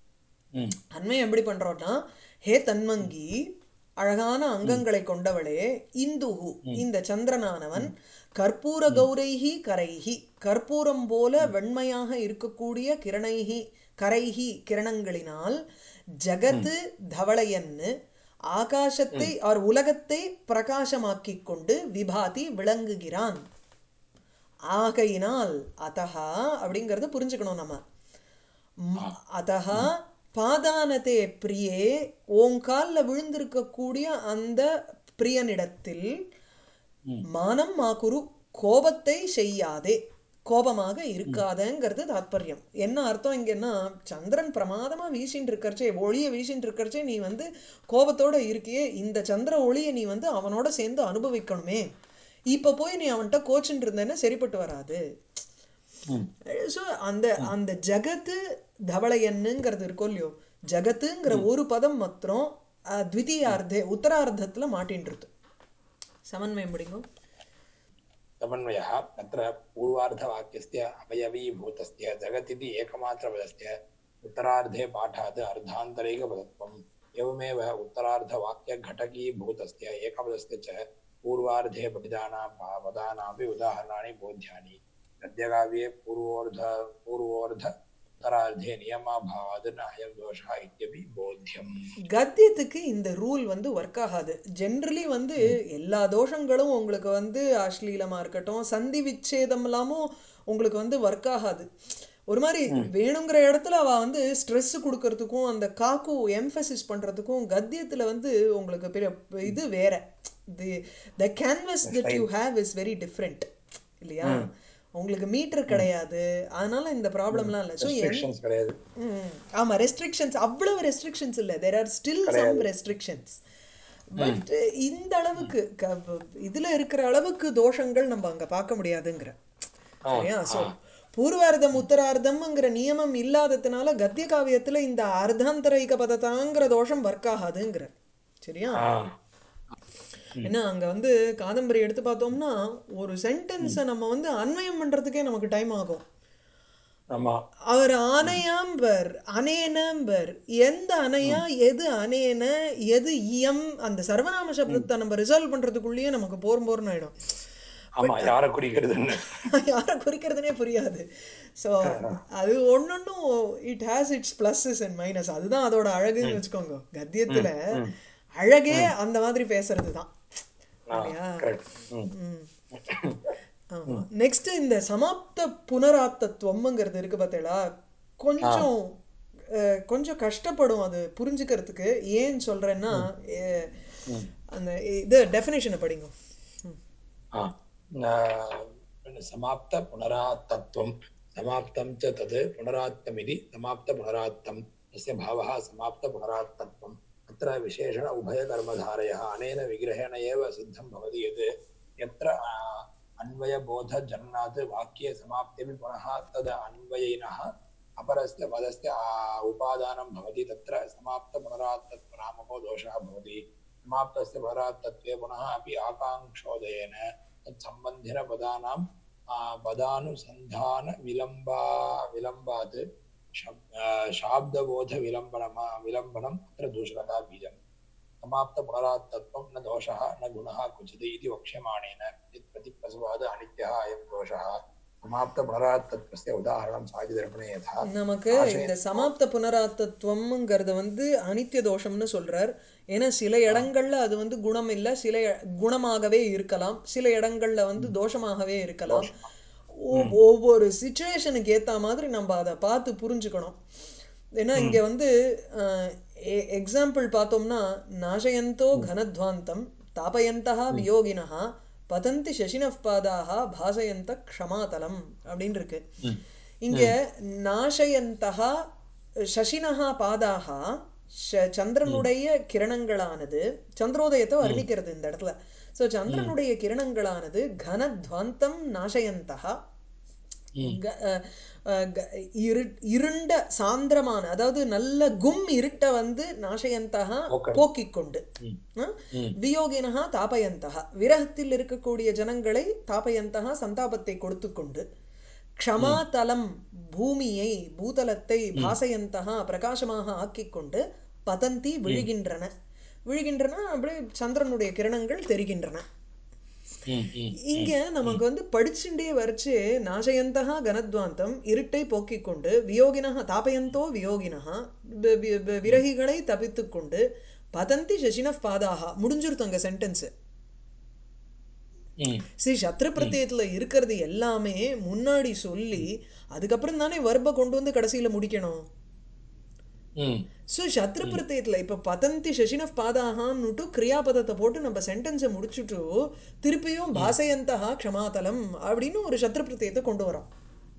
ம் அண்மையை எப்படி பண்றோம்னா ஹே தன்மங்கி அழகான அங்கங்களை கொண்டவளே இந்துஹு இந்த சந்திரனானவன் கற்பூர கௌரைஹி கரைஹி கற்பூரம் போல வெண்மையாக இருக்கக்கூடிய கிரணைஹி கரைஹி கிரணங்களினால் ஜகத்து தவளையன்னு ஆகாசத்தை ஆர் உலகத்தை பிரகாசமாக்கிக் கொண்டு விபாதி விளங்குகிறான் ஆகையினால் அதஹா அப்படிங்கறத புரிஞ்சுக்கணும் நம்ம ம், அதஹா பாதானதே பிரியே ஓங்கால்ல விழுந்திருக்கக்கூடிய அந்த பிரியனிடத்தில் மானம் மாகுரு கோபத்தை செய்யாதே கோபமாக இருக்காதங்கிறது தாத்பரியம் என்ன அர்த்தம் இங்கன்னா சந்திரன் பிரமாதமா வீசின்னு இருக்கறச்சே ஒளிய வீசின்னு இருக்கறச்சே நீ வந்து கோபத்தோட இருக்கியே இந்த சந்திர ஒளியை நீ வந்து அவனோட சேர்ந்து அனுபவிக்கணுமே இப்ப போய் நீ அவன்கிட்ட கோச்சுட்டு இருந்தேன்னா சரிப்பட்டு வராது ம் ஸோ அந்த அந்த ஜகத்து தவளையன்னுங்கிறது இருக்கும் இல்லையோ ஜகத்துங்கிற ஒரு பதம் மாத்திரம் அஹ், த்விதீயார்த்தே உத்தரார்த்தத்துல மாட்டின்றது சமன்வயம் முடியும் समन्वयः तत्र पूर्वार्धवाक्यस्य अवयवीभूतस्य जगतिति एकमात्रपदस्य उत्तरार्धे पाठात् अर्धान्तरैकपदत्वम् एवमेव उत्तरार्धवाक्यघटकीभूतस्य एकपदस्य च पूर्वार्धे पठितानां पा- पदानामपि उदाहरणानि बोध्यानि गद्यकाव्ये पूर्वोर्ध पूर्वोर्ध उत्तरार्धे नियमाभावात् न अयं दोषः इत्यपि बोध्यम् கத்தியத்துக்கு இந்த ரூல் வந்து ஒர்க் ஆகாது ஜென்ரலி வந்து எல்லா தோஷங்களும் உங்களுக்கு வந்து அശ്ലീலமா இருக்கட்டும் சந்தி விச்சேதம் எல்லாமும் உங்களுக்கு வந்து ஒர்க் ஆகாது ஒரு மாதிரி வேணுங்கிற இடத்துல அவ வந்து ஸ்ட்ரெஸ் கொடுக்கறதுக்கும் அந்த காக்கு எம்ஃபசிஸ் பண்றதுக்கும் கத்தியத்துல வந்து உங்களுக்கு பெரிய இது வேற the the canvas that you have is very different இல்லையா உங்களுக்கு மீட்டர் கிடையாது அதனால இந்த ப்ராப்ளம்லாம் இல்லை ஸோ ரெஸ்ட்ரிக்ஷன்ஸ் கிடையாது ம். ஆமா ரெஸ்ட்ரிக்ஷன்ஸ் அவ்வளவு ரெஸ்ட்ரிக்ஷன்ஸ் இல்ல there are still some restrictions but இந்த அளவுக்கு க- இதுல இருக்கிற அளவுக்கு தோஷங்கள் நம்ம அங்க பார்க்க முடியாதுங்கிற சரியா சோ பூர்வார்த்தம் உத்தரார்த்தம்ங்கிற நியமம் இல்லாததுனால கத்திய காவியத்துல இந்த அர்த்தாந்தரைக பதத்தாங்கிற தோஷம் ஒர்க் ஆகாதுங்கிற சரியா ஆ ஏன்னா அங்க வந்து காதம்பரி எடுத்து பார்த்தோம்னா ஒரு சென்டென்ஸை நம்ம வந்து அன்வயம் பண்றதுக்கே நமக்கு டைம் ஆகும் ஆமா அவர் அணையாம்பர் அனேனம்பர் எந்த அணையா எது அனேன எது இயம் அந்த சர்வநாம சப்தத்தை நம்ம ரிசால்வ் பண்றதுக்குள்ளேயே நமக்கு போர் போர்னு ஆயிடும் ஆமா யாரை குறிக்கிறதுன்னு யாரை குறிக்கிறதுனே புரியாது ஸோ அது ஒன்னொன்னும் it has its pluses and minus அதுதான் அதோட அழகுன்னு வச்சுக்கோங்க கத்தியத்துல அழகே அந்த மாதிரி பேசுறது தான் இல்லையா கரெக்ட் ம் ஆமா நெக்ஸ்ட் இந்த சமாப்த புனராத்தத்துவம்ங்கிறது இருக்கு பார்த்தீங்களா கொஞ்சம் அஹ், கொஞ்சம் கஷ்டப்படும் அது புரிஞ்சுக்கிறதுக்கு ஏன்னு சொல்றேன்னா அஹ், அந்த இது டெஃபினேஷனை படிங்க ம். हा न- समाप्तपुनरात्तत्वं समाप्तं च तद् पुनरात्तमिति समाप्तपुनरात्तं तस्य भावः समाप्तपुनरात्तत्वम् अत्र विशेषण उभयकर्मधारयः अनेन विग्रहेण एव सिद्धं भवति यत् यत्र आ, अन्वयबोधजन्नात् वाक्ये समाप्त्यपि पुनः तद् अन्वयिनः अपरस्य पदस्य आ, उपादानं भवति तत्र समाप्तपुनरात्तत्वनामको दोषः भवति समाप्तस्य पुनरात्तत्वे पुनः अपि आकाङ्क्षोदयेन तत्सम्बन्धिनपदानां आ, पदानुसन्धानविलम्बा विलम्बात् शब्- आ, शाब्दबोधविलम्बनमा विलम्बनम् अत्र दूषकता बीजम् समाप्तपुनरात्तत्वं न दोषः न गुणः क्वचित् इति वक्ष्यमाणेन यत् प्रतिप्रसवाद अनित्यः अयं दोषः समाप्तपुनरात्तत्वस्य उदाहरणं साधिदर्पणे यथा நமக்கு இந்த சமாப்த புனராத்தத்துவம்ங்கிறத வந்து அனித்திய தோஷம்னு சொல்றார் ஏன்னா சில இடங்கள்ல அது வந்து குணம் இல்லை சில இ- குணமாகவே இருக்கலாம் சில இடங்கள்ல வந்து தோஷமாகவே இருக்கலாம் ஒ- ஒவ்வொரு சுச்சுவேஷனுக்கு ஏத்த மாதிரி நம்ம அதை பார்த்து புரிஞ்சுக்கணும் ஏன்னா இங்க வந்து எக்ஸாம்பிள் பார்த்தோம்னா நாசயந்தோ கனத்வாந்தம் தாபயந்தா வியோகினஹா பதந்தி சசினப் பாதாக பாசயந்த க்ஷமாதலம் அப்படின்னு இருக்கு இங்க நாசயந்தகா சசினஹா பாதாக ச- சந்திரனுடைய கிரணங்களானது சந்திரோதயத்தை வர்ணிக்கிறது இந்த இடத்துல சோ சந்திரனுடைய கிரணங்களானது கனத்வந்தம் நாசயந்தகா க- அஹ் அஹ் க- இரு- இருண்ட சாந்திரமான அதாவது நல்ல கும் இருட்ட வந்து நாசயந்தகா போக்கிக் கொண்டு அஹ், வியோகினஹா தாபயந்தகா விரகத்தில் இருக்கக்கூடிய ஜனங்களை தாபயந்தகா சந்தாபத்தை கொடுத்து கொண்டு க்ஷமாதலம் பூமியை பூதலத்தை பாசயந்தகா பிரகாசமாக ஆக்கிக் கொண்டு பதந்தி விழுகின்றன விழுகின்றன அப்படியே சந்திரனுடைய கிரணங்கள் தெரிகின்றன இங்க நமக்கு வந்து படிச்சுட்டே வரைச்சு நாசயந்தகா கனத்வாந்தம் இருட்டை போக்கிக் கொண்டு வியோகினஹா தாபயந்தோ வியோகினஹா வி- வி- வி- விரகிகளை தப்பித்துக் கொண்டு பதந்தி சசினப் பாதாகா முடிஞ்சிருத்து அங்க சென்டென்ஸ் ஸ்ரீ சத்ரு பிரத்யத்துல இருக்கிறது எல்லாமே முன்னாடி சொல்லி அதுக்கப்புறம் தானே வர்ப கொண்டு வந்து கடைசியில முடிக்கணும் ஸோ சத்ரு பிரத்யத்தில் இப்போ பதந்தி சசினப் பாதாகான்னுட்டு கிரியாபதத்தை போட்டு நம்ம சென்டென்ஸை முடிச்சுட்டு திருப்பியும் பாசயந்தகா க்ஷமாதலம் அப்படின்னு ஒரு சத்ரு பிரத்யத்தை கொண்டு வரோம்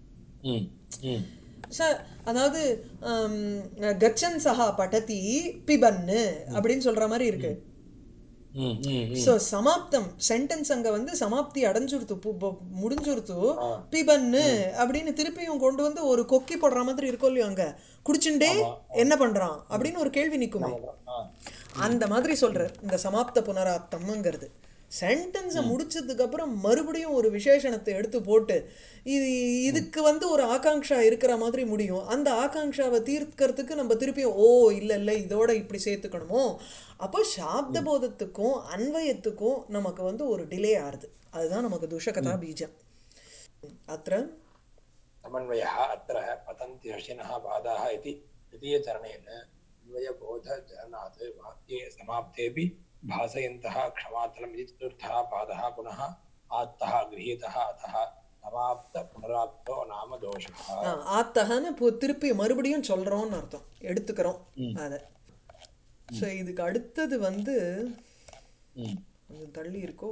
ச அதாவது ஆம், கச்சன் சஹா படதி பிபன்னு அப்படின்னு சொல்ற மாதிரி இருக்கு ஸோ சமாப்தம் சென்டென்ஸ் அங்க வந்து சமாப்தி அடைஞ்சுருத்து பு- பு- முடிஞ்சுருத்து பிபன்னு அப்படின்னு திருப்பியும் கொண்டு வந்து ஒரு கொக்கி போடுற மாதிரி இருக்கும் இல்லையோ அங்க குடிச்சுண்டே என்ன பண்றான் அப்படின்னு ஒரு கேள்வி நிக்குமே அந்த மாதிரி சொல்றார் இந்த சமாப்த புனராத்தம்ங்கிறது சென்டென்ஸை முடிச்சதுக்கு அப்புறம் மறுபடியும் ஒரு விசேஷணத்தை எடுத்து போட்டு இது இதுக்கு வந்து ஒரு ஆகாங்ஷா இருக்கிற மாதிரி முடியும் அந்த ஆகாங்ஷாவை தீர்க்கறதுக்கு நம்ம திருப்பியும் ஓ இல்லை இல்லை இதோட இப்படி சேர்த்துக்கணுமோ அப்போ சாப்த போதத்துக்கும் அன்வயத்துக்கும் நமக்கு வந்து ஒரு டிலே ஆறுது அதுதான் நமக்கு துஷகதா பீஜம் அத்த समन्वयः अत्र पतन्ति हर्षिणः पादाः इति द्वितीयचरणेन अन्वयबोधचरणात् वाक्ये समाप्तेऽपि भासयन्तः क्षमातलम् इति चतुर्थः पादः पुनः आत्तः गृहीतः अतः समाप्तपुनराप्तो नाम दोषः ஆத்தகன்னு இப்போ திருப்பி மறுபடியும் சொல்றோம்னு அர்த்தம் எடுத்துக்கிறோம் அதை ஸோ இதுக்கு அடுத்தது வந்து கொஞ்சம் தள்ளி இருக்கோ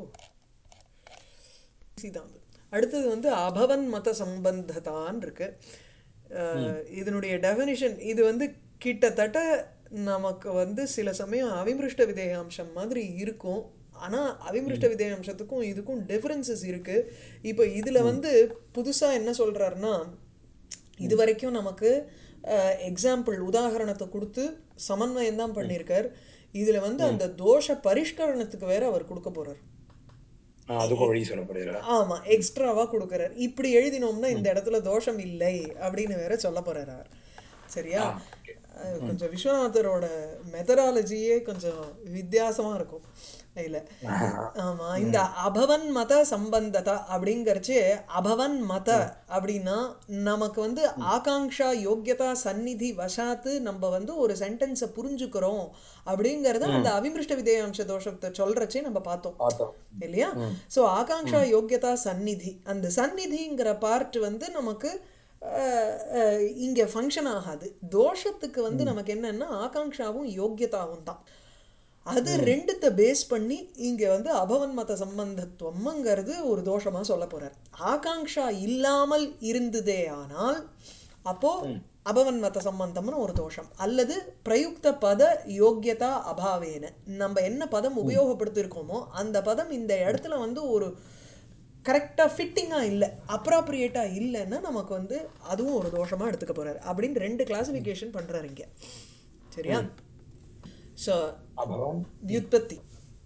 easy தான் அது. அடுத்தது வந்து அபவன் மத சம்பந்ததான் இருக்கு அஹ், இதனுடைய டெஃபினிஷன் இது வந்து கிட்டத்தட்ட நமக்கு வந்து சில சமயம் அவிமிருஷ்ட விதேயாம்சம் மாதிரி இருக்கும் ஆனா அவிமிருஷ்ட விதேயாம்சத்துக்கும் இதுக்கும் டிஃபரன்சஸ் இருக்கு இப்போ இதுல வந்து புதுசா என்ன சொல்றாருன்னா இது வரைக்கும் நமக்கு எக்ஸாம்பிள் உதாகரணத்தை கொடுத்து சமன்வயம் தான் பண்ணியிருக்கார் இதுல வந்து அந்த தோஷ பரிஷ்கரணத்துக்கு வேற அவர் கொடுக்க போறார் அதுக்கும் வழி சொல்லப்படுகிறார் ஆமா எக்ஸ்ட்ராவா கொடுக்கறார் இப்படி எழுதினோம்னா இந்த இடத்துல தோஷம் இல்லை அப்படின்னு வேற சொல்ல போறார் அவர் சரியா அஹ், கொஞ்சம் விஸ்வநாதரோட மெத்தடாலஜியே கொஞ்சம் வித்தியாசமா இருக்கும் இல்ல ஆமா இந்த அபவன் மத சம்பந்ததா அப்படிங்கறச்சு அபவன் மத அப்படின்னா நமக்கு வந்து ஆகாங்ஷா யோக்கியதா சந்நிதி வசாத்து நம்ம வந்து ஒரு சென்டென்ஸை புரிஞ்சுக்கிறோம் அப்படிங்கறத அந்த அவிமிருஷ்ட விதேயாம்ச தோஷத்தை சொல்றச்சே நம்ம பார்த்தோம் பார்த்தோம் இல்லையா சோ ஆகாங்ஷா யோக்கியதா சந்நிதி அந்த சந்நிதிங்கிற பார்ட் வந்து நமக்கு அஹ், அஹ், இங்க ஃபங்க்ஷன் ஆகாது தோஷத்துக்கு வந்து நமக்கு என்னன்னா ஆகாங்ஷாவும் யோக்கியதாவும் தான் அது ரெண்டுத்த பேஸ் பண்ணி இங்க வந்து அபவன் மத சம்பந்தத்துவம்ங்கிறது ஒரு தோஷமா சொல்ல போறார் ஆகாங்ஷா இல்லாமல் இருந்ததே ஆனால் அப்போ அபவன் மத சம்பந்தம்னு ஒரு தோஷம் அல்லது பிரயுக்த பத யோக்கியதா அபாவேன நம்ம என்ன பதம் உபயோகப்படுத்திருக்கோமோ அந்த பதம் இந்த இடத்துல வந்து ஒரு கரெக்டாக ஃபிட்டிங்காக இல்லை அப்ராப்ரியேட்டாக இல்லைன்னா நமக்கு வந்து அதுவும் ஒரு தோஷமாக எடுத்துக்க போறாரு அப்படின்னு ரெண்டு கிளாசிஃபிகேஷன் பண்றாரு இங்க சரியா ஸோ अभवन् வியுத்பத்தி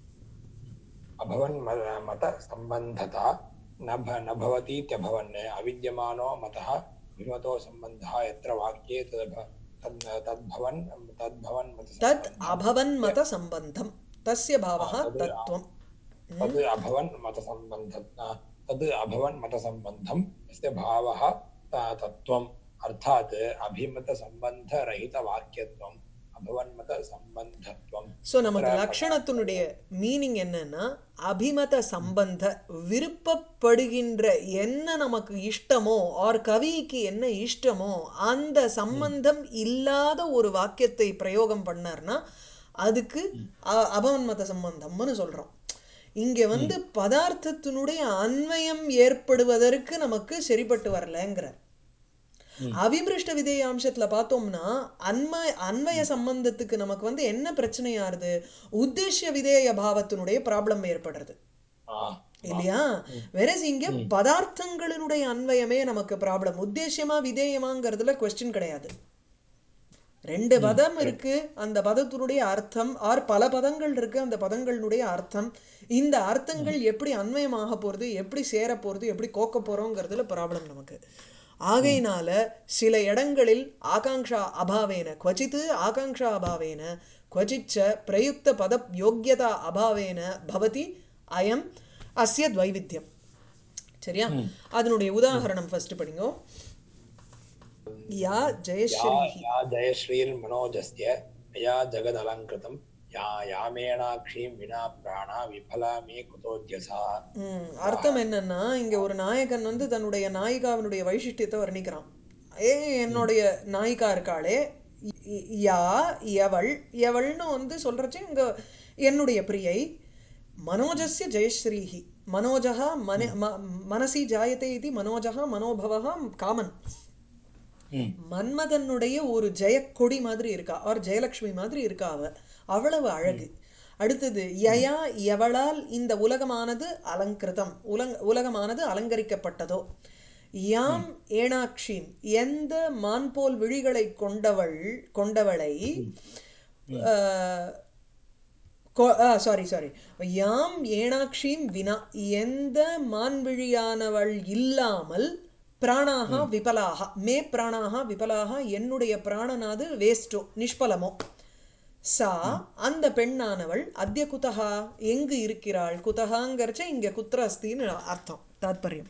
अभवन् म- मतसम्बन्धता न भ न भवतीत्यभवन् अविद्यमानो मतः विमतो सम्बन्धः यत्र वाक्ये तदभ तद् तद्भवन् तद्भवन् தத் मतसम्बन्धः அபவன் மத சம்பந்தம் தஸ்ய பாவः तद् தத்துவம் तद् अभवन् मतसम्बन्ध तद् अभवन् मतसम्बन्धं यस्य भावः त- तत्त्वम् अर्थात् अभिमतसम्बन्धरहितवाक्यत्वम् अभवन्मतसम्बन्धत्वम् ஸோ நமக்கு லக்ஷணத்தினுடைய மீனிங் என்னன்னா அபிமத சம்பந்த விருப்பப்படுகின்ற என்ன நமக்கு இஷ்டமோ ஆர் கவிக்கு என்ன இஷ்டமோ அந்த சம்பந்தம் இல்லாத ஒரு வாக்கியத்தை பிரயோகம் பண்ணார்னா அதுக்கு அ- அபவன்மத சம்பந்தம்னு சொல்றோம் இங்க வந்து பதார்த்தத்தினுடைய அன்வயம் ஏற்படுவதற்கு நமக்கு சரிப்பட்டு வரலங்கிறார் அவிமிருஷ்ட விதேயாம்சத்துல பார்த்தோம்னா அன்ம அன்வய சம்பந்தத்துக்கு நமக்கு வந்து என்ன பிரச்சனையாருது உத்தேசிய விதேய பாவத்தினுடைய ப்ராப்ளம் ஏற்படுறது ஆ, இல்லையா வெரஸ் இங்க பதார்த்தங்களினுடைய அன்வயமே நமக்கு ப்ராப்ளம் உத்தேசியமா விதேயமாங்கிறதுல கொஸ்டின் கிடையாது ரெண்டு பதம் இருக்கு அந்த பதத்தினுடைய அர்த்தம் ஆர் பல பதங்கள் இருக்கு அந்த பதங்களினுடைய அர்த்தம் இந்த அர்த்தங்கள் எப்படி அன்வயமாக போறது எப்படி சேர போறது எப்படி கோக்க போறோங்கிறதுல ப்ராப்ளம் நமக்கு ஆகையினால சில இடங்களில் ஆகாங்ஷா அபாவேன குவச்சித்து ஆகாங்ஷா அபாவேன குவச்சிச்ச பிரயுக்த பத யோக்கியதா அபாவேன பவதி அயம் அஸ்ய துவைவித்தியம் சரியா அதனுடைய உதாரணம் ஃபர்ஸ்ட் படிங்கோ யா या ஜெயஸ்ரீ या जयश्रीर्मनोजस्य मया जगदलङ्कृतं या यामेणाक्षीं विना प्राणा विफला मे कुतोऽध्यसा ம், அர்த்தம் என்னன்னா இங்க ஒரு நாயகன் வந்து தன்னுடைய நாயிகாவினுடைய வைசிஷ்டியத்தை வர்ணிக்கிறான் ஏ என்னுடைய நாயிகா இருக்காளே இ- யா எவள் எவள்னு வந்து சொல்றச்சு இங்க என்னுடைய பிரியை மனோஜஸ்ய ஜெயஸ்ரீஹி மனோஜா மன ம- மனசி ஜாயத்தை இது மனோஜா மனோபவா காமன் மன்மதனுடைய ஒரு ஜெயக்கொடி மாதிரி இருக்கா ஆர் ஜெயலக்ஷ்மி மாதிரி இருக்கா அவ அவ்வளவு அழகு அடுத்தது யயா எவளால் இந்த உலகமானது அலங்கிருதம் உலக உலகமானது அலங்கரிக்கப்பட்டதோ யாம் ஏனாக்ஷிம் எந்த மான்போல் விழிகளை கொண்டவள் கொண்டவளை சாரி சாரி யாம் ஏனாக்ஷிம் வினா எந்த மான்விழியானவள் இல்லாமல் பிராணாக விபலாக மே பிராணாக விபலாக என்னுடைய பிராணனாது வேஸ்டோ நிஷ்பலமோ சா அந்த பெண்ணானவள் அத்திய குதகா எங்கு இருக்கிறாள் குதகாங்கிறச்ச இங்க குத்திர அஸ்தின்னு அர்த்தம் தாத்பரியம்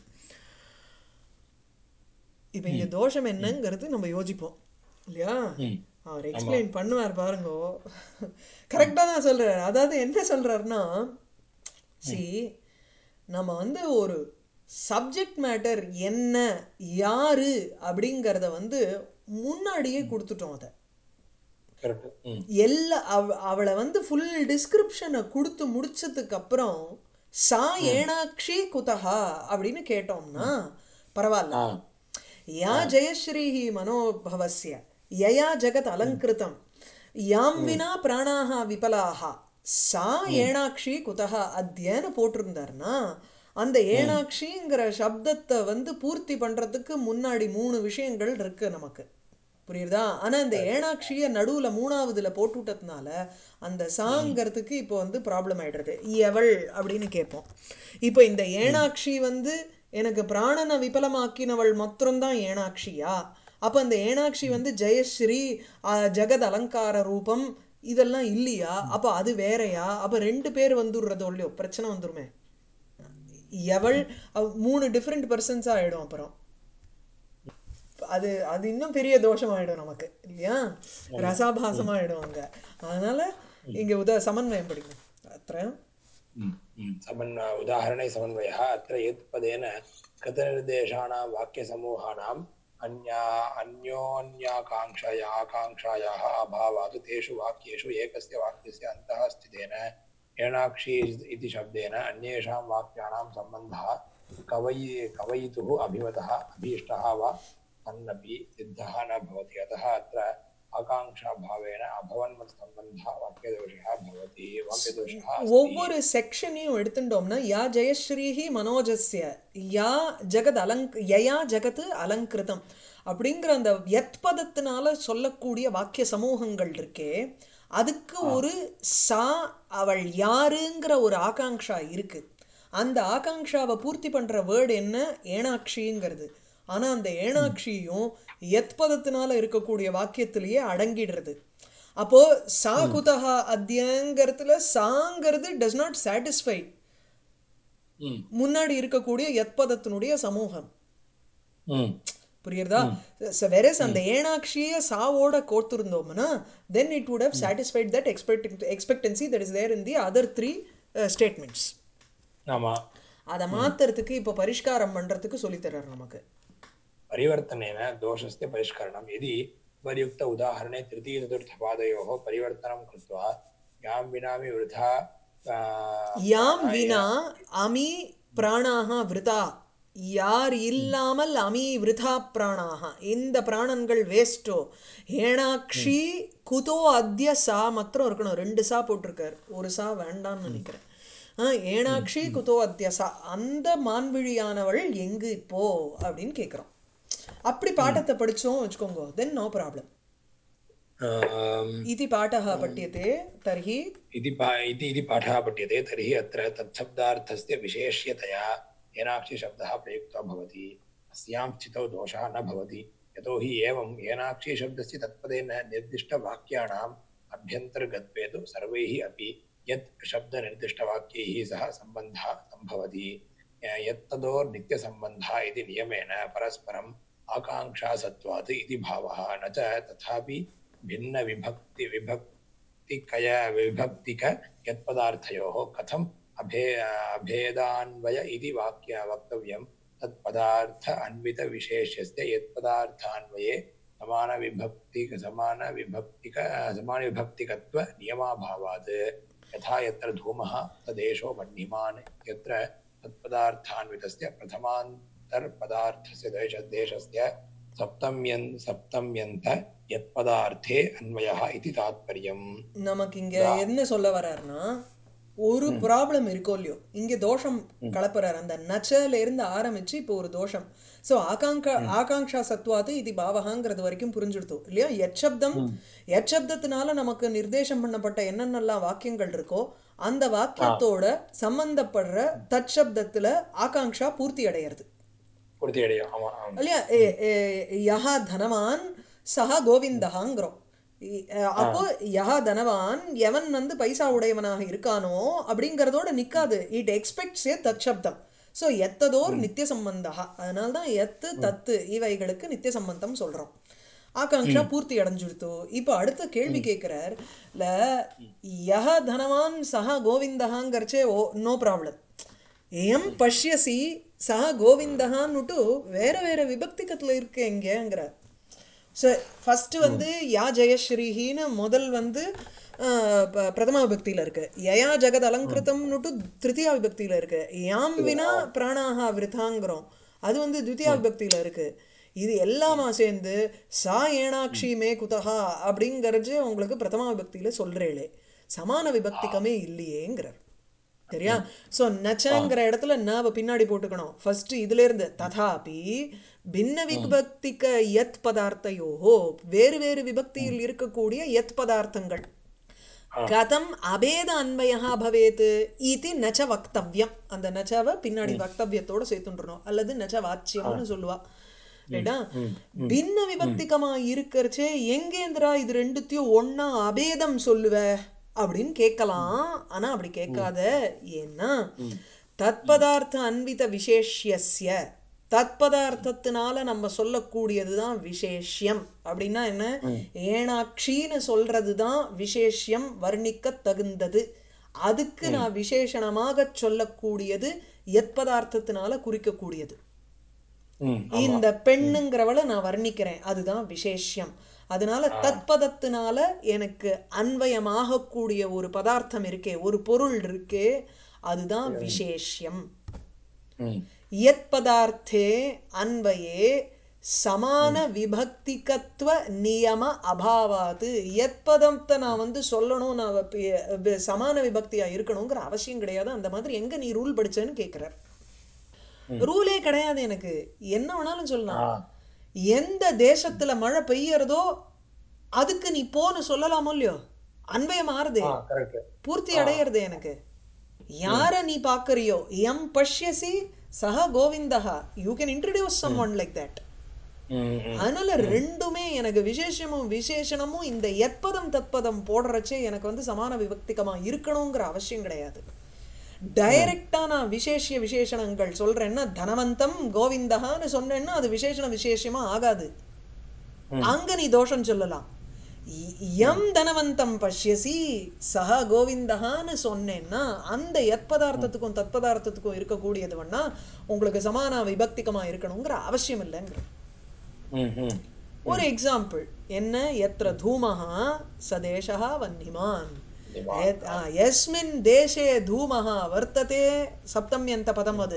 இப்ப இங்க தோஷம் என்னங்கிறது நம்ம யோசிப்போம் இல்லையா அவர் எக்ஸ்பிளைன் பண்ணுவார் பாருங்கோ கரெக்டா தான் சொல்றாரு அதாவது என்ன சொல்றாருன்னா சி நம்ம வந்து ஒரு சப்ஜெக்ட் மேட்டர் என்ன யாரு அப்படிங்கறத வந்து முன்னாடியே கொடுத்துட்டோம் அதை கரெக்ட் ம் எல்லா அவ அவளை வந்து ஃபுல் டிஸ்கிரிப்ஷனை கொடுத்து முடிச்சதுக்கு அப்புறம் சா ஏனாக்ஷி குதஹா அப்படின்னு கேட்டோம்னா பரவாயில்ல ஆ யா ஜெயஸ்ரீஹி மனோபவஸ்ய யயா ஜகத் அலங்கிருதம் யாம் வினா பிராணாக விபலாக சா ஏனாக்ஷி குதஹா அத்யன்னு போட்டிருந்தாருன்னா அந்த ஏனாக்ஷிங்கிற சப்தத்தை வந்து பூர்த்தி பண்றதுக்கு முன்னாடி மூணு விஷயங்கள் இருக்கு நமக்கு புரியுதா ஆனா இந்த ஏனாட்சிய நடுவுல மூணாவதுல போட்டு விட்டதுனால அந்த சாங்கிறதுக்கு இப்போ வந்து ப்ராப்ளம் ஆயிடுறது எவள் அப்படின்னு கேட்போம் இப்போ இந்த ஏனாட்சி வந்து எனக்கு பிராணனை விபலமாக்கினவள் மாத்திரம்தான் ஏனாட்சியா அப்ப அந்த ஏனாட்சி வந்து ஜெயஸ்ரீ ஆ, ஜெகத் அலங்கார ரூபம் இதெல்லாம் இல்லையா அப்ப அது வேறயா அப்ப ரெண்டு பேர் வந்துடுறதோ இல்லையோ பிரச்சனை வந்துருமே எவள் அவ- மூணு டிஃப்ரெண்ட் பர்சன்ஸா ஆயிடும் அப்புறம் அது அது இன்னும் பெரிய தோஷமாயிடும் நமக்கு இல்லையா ரசாபாசமாயிடும் அங்க அதனால இங்க உத சமன்வயம் படிக்கணும் அത്ര समन् उदाहरणे समन्वयः अत्र यत् पदेन कृतनिर्देशानां वाक्यसमूहानाम् अन्या अन्योन्याकाङ्क्षया आकाङ्क्षायाः अभावात् तेषु वाक्येषु एकस्य वाक्यस्य अन्तः स्थितेन एणाक्षी इति शब्देन अन्येषां वाक्यानां सम्बन्धः कवयि कवयितुः अभिमतः अभीष्टः वा सन्नपि सिद्धः न भवति अतः अत्र आकाङ्क्षाभावेन अभवन्मत्सम्बन्धः वाक्यदोषः भवति वाक्यदोषः अस्ति ஒவ்வொரு செக்ஷனையும் எடுத்துட்டோம்னா யா ஜெயஸ்ரீஹி மனோஜஸ்ய யா ஜெகத் அலங்க் யயா ஜெகத் அலங்கிருதம் அப்படிங்கிற அந்த யத்பதத்தினால சொல்லக்கூடிய வாக்கிய சமூகங்கள் இருக்கே அதுக்கு ஒரு சா அவள் யாருங்கிற ஒரு ஆகாங்ஷா இருக்கு அந்த ஆகாங்ஷாவை பூர்த்தி பண்ற வேர்டு என்ன ஏனாட்சிங்கிறது ஆனா அந்த ஏனாட்சியும் யத்பதத்தினால இருக்கக்கூடிய வாக்கியத்திலேயே அடங்கிடுறது அப்போ சா குதஹா அத்தியங்கிறதுல சாங்கிறது டஸ் நாட் சாட்டிஸ்ஃபை ம் முன்னாடி இருக்கக்கூடிய யத்பதத்தினுடைய சமூகம் ம் புரியுறதா வெரஸ் அந்த ஏனாட்சிய சாவோட கோர்த்திருந்தோம்னா then it would have satisfied that expect expectancy that is there in the other three uh, statements ஆமாம் அதை மாத்துறதுக்கு இப்போ பரிஷ்காரம் பண்றதுக்கு சொல்லித் தர்றாரு நமக்கு परिवर्तनेन दोषस्य परिष्करणं यदि उपर्युक्त उदाहरणे तृतीयचतुर्थपादयोः परिवर्तनं कृत्वा यां विनामि वृथा आ, யாம் प्राणाय வினா அமி பிராணாக விருதா யார் இல்லாமல் அமி விருதா பிராணாக இந்த பிராணன்கள் வேஸ்டோ ஏனாக்ஷி குதோ அத்ய சா மாத்திரம் இருக்கணும் ரெண்டு சா போட்டிருக்காரு ஒரு சா வேண்டாம்னு நினைக்கிறேன் ஆ, ஏனாக்ஷி குதோ அத்ய சா அந்த மான்விழியானவள் எங்கு இப்போ அப்படின்னு கேட்குறோம் அப்படி பாட்டத்தை படிச்சோம் வச்சுக்கோங்க தென் நோ ப்ராப்ளம் आम्, இது பாட்டः பட்டியते தர்ஹி इति पा इति इति पाठः पठ्यते तर्हि अत्र तत्शब्दार्थस्य विशेष्यतया येनाक्षिशब्दः प्रयुक्तो भवति अस्यां स्थितौ दोषः न भवति यतोहि एवं येनाक्षिशब्दस्य तत्पदेन निर्दिष्टवाक्यानाम् अभ्यन्तर्गत्वे तु सर्वैः अपि यत् शब्दनिर्दिष्टवाक्यैः सह सम्बन्धः सम्भवति यत्तदोर्नित्यसम्बन्धः इति नियमेन परस्परम् आकाङ्क्षासत्वात् इति भावः न च तथापि भिन्नविभक्ति विभक्तिकय विभक्तिक यत्पदार्थयोः कथम् अभे अभेदान्वय इति वाक्य वक्तव्यं तत्पदार्थ अन्वितविशेष्यस्य यत्पदार्थान्वये समानविभक्ति समानविभक्तिक समानविभक्तिकत्वनियमाभावात् यथा यत्र धूमः तदेशो वह्निमान् यत्र तत्पदार्थान्वितस्य प्रथमान्तर्पदार्थस्य देश देशस्य सप्तम्यन् सप्तम्यन्त यत्पदार्थे अन्वयः इति तात्पर्यम् நமக்கு இங்க என்ன சொல்ல வர்றாருன்னா ஒரு ப்ராப்ளம் இருக்கோ இல்லையோ இங்க தோஷம் கலப்புறாரு அந்த நச்சல இருந்து ஆரம்பிச்சு இப்போ ஒரு தோஷம் சோ ஆகாங்க ஆகாங்ஷா சத்வாத்து இது பாவகாங்கிறது வரைக்கும் புரிஞ்சுடுத்தோம் இல்லையா எச்சப்தம் எச்சப்தத்தினால நமக்கு நிர்தேசம் பண்ணப்பட்ட என்னென்னலாம் வாக்கியங்கள் இருக்கோ அந்த வாக்கியத்தோட சம்பந்தப்படுற தற்சப்தத்துல ஆகாங்ஷா பூர்த்தி அடையிறது பூர்த்தி அடையும் ஆமா ஆமா இல்லையா ஏ- ஏ- யஹா தனவான் சஹா கோவிந்தகாங்கிறோம் இ- அஹ் அப்போ யஹா தனவான் எவன் வந்து பைசா உடையவனாக இருக்கானோ அப்படிங்கறதோட நிக்காது இட் எக்ஸ்பெக்ட்ஸ் ஏ தற்சப்தம் ஸோ எத்ததோர் நித்திய சம்பந்தா அதனால தான் எத்து தத்து இவைகளுக்கு நித்திய சம்பந்தம் சொல்றோம் ஆகாங்ஷா பூர்த்தி அடைஞ்சுடுத்து இப்போ அடுத்த கேள்வி கேட்கிறார் இல்ல யஹ தனவான் சஹா கோவிந்தகாங்கிறச்சே ஓ நோ ப்ராப்ளம் எம் பஷ்யசி சஹ கோவிந்தகான்னுட்டு வேற வேற விபக்திகத்துல இருக்கு எங்கேங்கிறார் ஸோ ஃபர்ஸ்ட் வந்து யா ஜெயஸ்ரீஹின்னு முதல் வந்து ஆஹ், ப- பிரதம விபக்தியில இருக்கு யயா ஜெகத் அலங்கிருத்தம்னுட்டு திருத்தியா விபக்தியில இருக்கு யாம் வினா பிராணாஹா விருத்தாங்கிறோம் அது வந்து துத்தியா விபக்தியில இருக்கு இது எல்லாமா சேர்ந்து சா ஏனாட்சி மே குதஹா அப்படிங்கறது உங்களுக்கு பிரதம விபக்தியில சொல்றேளே சமான விபக்திகமே இல்லையேங்கிறார் சரியா சோ நச்சங்கிற இடத்துல நவ பின்னாடி போட்டுக்கணும் ஃபர்ஸ்ட் இதுல இருந்து ததாபி பின்ன விபக்திக யத் பதார்த்தையோஹோ வேறு வேறு விபக்தியில் இருக்கக்கூடிய யத் பதார்த்தங்கள் கதம் அபேத அன்வயா பவேத் இது நச்ச வக்தவ்யம் அந்த நச்சவை பின்னாடி வக்தவ்யத்தோட சேர்த்துன்றணும் அல்லது நச்ச வாச்சியம்னு சொல்லுவா ரைட்டா பின்ன விபக்திகமா இருக்கறச்சே எங்கேந்திரா இது ரெண்டுத்தையும் ஒண்ணா அபேதம் சொல்லுவ அப்படின்னு கேட்கலாம் ஆனா அப்படி கேட்காத ஏன்னா தத்பதார்த்த அன்வித விசேஷ்யஸ்ய தத்பதார்த்தத்தினால நம்ம சொல்லக்கூடியதுதான் விசேஷ்யம் அப்படின்னா என்ன ஏனாட்சின்னு சொல்றதுதான் விசேஷ்யம் வர்ணிக்க தகுந்தது அதுக்கு நான் விசேஷணமாக சொல்லக்கூடியது எத்பதார்த்தத்தினால குறிக்கக்கூடியது ம் இந்த பெண்ணுங்கிறவளை நான் வர்ணிக்கிறேன் அதுதான் விசேஷ்யம் அதனால தத்பதத்தினால எனக்கு அன்வயமாகக்கூடிய ஒரு பதார்த்தம் இருக்கே ஒரு பொருள் இருக்கே அதுதான் விசேஷ்யம் ம் யத் பதார்த்தே அன்வயே சமான விபக்திகத்துவ நியம அபாவாத்து எத் பதத்தை நான் வந்து சொல்லணும் நான் பி- பி- சமான விபக்தியா இருக்கணுங்கிற அவசியம் கிடையாது அந்த மாதிரி எங்க நீ ரூல் படிச்சேன்னு கேக்குறார் ரூலே கிடையாது எனக்கு என்ன வேணாலும் சொல்லலாம் ஆ எந்த தேசத்துல மழை பெய்யறதோ அதுக்கு நீ போன்னு சொல்லலாமோ இல்லையோ அன்வயம் மாறுதே ஆ கரெக்ட் பூர்த்தி அடையிறது எனக்கு யார நீ பாக்குறியோ எம் பஷ்யசி சஹ கோவிந்தஹா you can introduce someone like that hmm hmm அதனால ரெண்டுமே எனக்கு விசேஷமும் விசேஷணமும் இந்த எத்பதம் தத்பதம் போடுறச்சே எனக்கு வந்து சமான விபக்திகமா இருக்கணுங்கிற அவசியம் கிடையாது டைரக்டா நான் விசேஷ விசேஷணங்கள் சொல்றேன்னா தனவந்தம் கோவிந்தகான்னு சொன்னேன்னா அது விசேஷண விசேஷமா ஆகாது அங்க நீ தோஷம் சொல்லலாம் இ- எம் தனவந்தம் பஷ்யசி சஹ கோவிந்தகான்னு சொன்னேன்னா அந்த எத்பதார்த்தத்துக்கும் தத்பதார்த்தத்துக்கும் இருக்கக்கூடியது வேணா உங்களுக்கு சமான விபக்திகமா இருக்கணுங்கிற அவசியம் இல்லைங்கிற ம் ம் ஒரு எக்ஸாம்பிள் என்ன எத்திர தூமஹா சதேசா வன்னிமான் வன்னிமான். எத்- ஆ, எஸ்மின் தேசே தூமஹா வர்த்ததே சப்தம்யந்த பதம் அது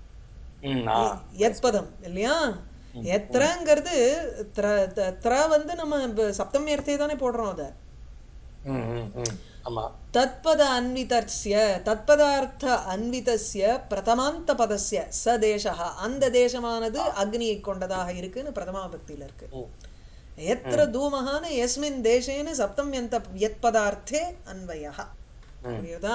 ம் ஆ எத் பதம் இல்லையா எத்திரங்கிறது திர த- திர வந்து நம்ம ப- சப்தமியர்த்தே தானே போடுறோம் அதை ம் ம் ம் ஆமா தத்பத அன்விதஸ்ய தத்பதார்த்த அன்விதஸ்ய பிரதமாந்த பதஸ்ய ச தேசா அந்த தேசமானது அக்னியை கொண்டதாக இருக்குன்னு பிரதமா பக்தியில இருக்கு ம் எத்திர தூமஹான்னு எஸ்மின் தேசேன சப்தம் எந்த யத் பதார்த்தே அன்வயா ம் புரியுதா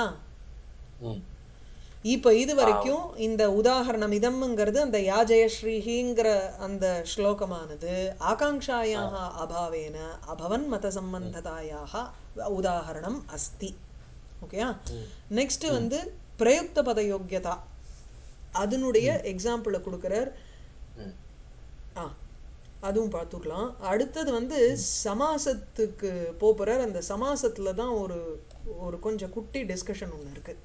ம் இப்போ இது வரைக்கும் இந்த உதாகரணம் இதம்ங்கிறது அந்த யாஜயஸ்ரீஹிங்கிற அந்த ஸ்லோகமானது ஆகாங்காயாக அபாவேன அபவன் மத சம்பந்ததாயாக உதாகரணம் அஸ்தி ஓகேயா நெக்ஸ்ட் வந்து பிரயுக்த பதயோக்கியதா அதனுடைய எக்ஸாம்பிளை கொடுக்குறார் ம் ஆ அதுவும் பார்த்துக்கலாம் அடுத்தது வந்து சமாசத்துக்கு போகிறார் அந்த சமாசத்துல தான் ஒரு ஒரு கொஞ்சம் குட்டி டிஸ்கஷன் ஒன்று இருக்கு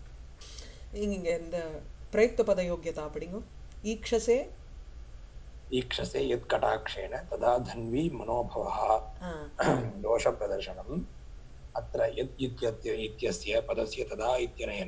இங்க இந்த பிரயுக்த பத யோக்கியதா அப்படிங்க ஈக்ஷசே ईक्षसे यत्कटाक्षेण तदा धन्वी मनोभवः ஆ, दोषप्रदर्शनम् अत्र यत् इत्यत्य इत्यस्य पदस्य तदा इत्यनेन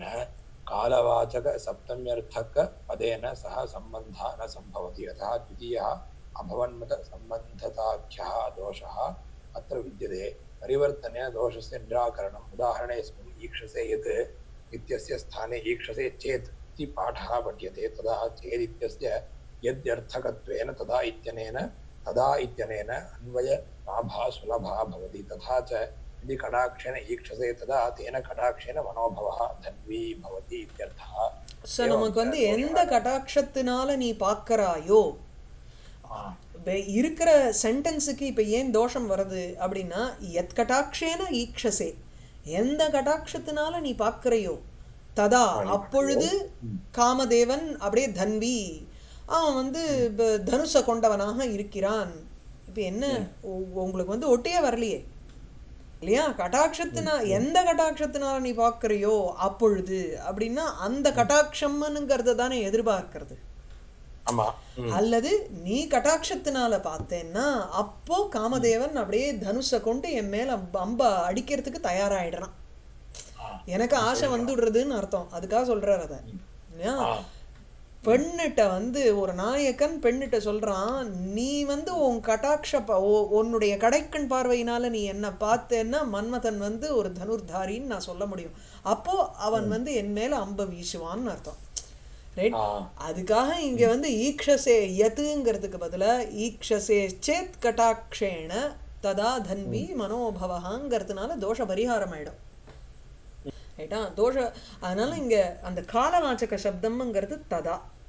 कालवाचकसप्तम्यर्थकपदेन सह सम्बन्धः न सम्भवति अतः द्वितीयः अभवन्मतसम्बन्धताख्यः दोषः अत्र विद्यते परिवर्तनेन दोषस्य निराकरणम् उदाहरणेऽस्मिन् ईक्षसे यत् इत्यस्य स्थाने ईक्षसे चेत् इति पाठः पठ्यते तदा चेदित्यस्य यद्यर्थकत्वेन तदा इत्यनेन तदा इत्यनेन अन्वयलाभः सुलभः भवति तथा च यदि कटाक्षेण ईक्षसे तदा तेन कटाक्षेण मनोभवः धन्वी भवति इत्यर्थः ஸோ நமக்கு வந்து எந்த கட்டாட்சத்தினால நீ பார்க்கறாயோ ஆ, இப்ப இருக்கிற சென்டென்ஸுக்கு இப்போ ஏன் தோஷம் வருது அப்படின்னா எத் கட்டாட்சேன ஈக்ஷசே எந்த கட்டாட்சத்தினால நீ பார்க்கறையோ ததா அப்பொழுது காமதேவன் அப்படியே தன்வி அவன் வந்து இப்ப தனுஷ கொண்டவனாக இருக்கிறான் இப்போ என்ன உ- உங்களுக்கு வந்து ஒட்டியே வரலையே இல்லையா கட்டாட்சத்தினா எந்த கட்டாட்சத்தினால நீ பார்க்கறியோ அப்பொழுது அப்படின்னா அந்த கட்டாட்சம்னுங்கிறத தானே எதிர்பார்க்கிறது ஆமா ம், அல்லது நீ கட்டாட்சத்தினால பார்த்தேன்னா அப்போ காமதேவன் அப்படியே தனுஷ கொண்டு என் மேல அம்ப- அம்ப அடிக்கிறதுக்கு தயாராயிடுறான் ஆ, எனக்கு ஆசை வந்துடுறதுன்னு அர்த்தம் அதுக்காக சொல்றாரு அத இல்லையா? ஆ, பெண்ணிட்ட வந்து ஒரு நாயக்கன் பெண்ணிட்ட சொல்றான் நீ வந்து உன் கட்டாட்ச ப- உ- உன்னுடைய கடைக்கண் பார்வையினால நீ என்ன பார்த்தேன்னா மன்மதன் வந்து ஒரு தனுர்தாரின்னு நான் சொல்ல முடியும் அப்போ அவன் வந்து என் மேல அம்ப வீசுவான்னு அர்த்தம் ரைட் ஆ, அதுக்காக இங்க வந்து ஈக்ஷசே யத்துங்கிறதுக்கு பதிலா ஈக்ஷசே சேத் கட்டாட்சேன ததா தன்வி மனோபவகாங்கிறதுனால தோஷ பரிகாரம் ஆயிடும் ரைட்டா தோஷ அதனால இங்க அந்த காலவாச்சக சப்தம்ங்கிறது ததா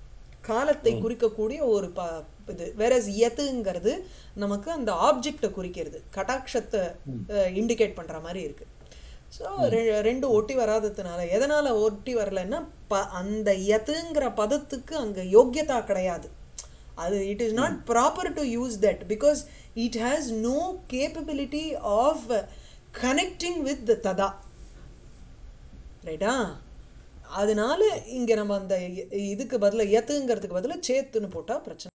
காலத்தை குறிக்கக்கூடிய ஒரு ப இது வேற யத்துங்கிறது நமக்கு அந்த ஆப்ஜெக்டை குறிக்கிறது கட்டாட்சத்தை இண்டிகேட் பண்ற மாதிரி இருக்கு ஸோ ரெண்டு ஒட்டி வராததுனால எதனால ஒட்டி வரலைன்னா ப அந்த யத்துங்கிற பதத்துக்கு அங்க யோக்கியதா கிடையாது அது it is not proper to use that because it has no capability of connecting with ததா ரைட்டா அதனால இங்க நம்ம அந்த இ- இதுக்கு பதிலா எத்துங்கிறதுக்கு பதிலா சேத்துன்னு போட்டா பிரச்சனை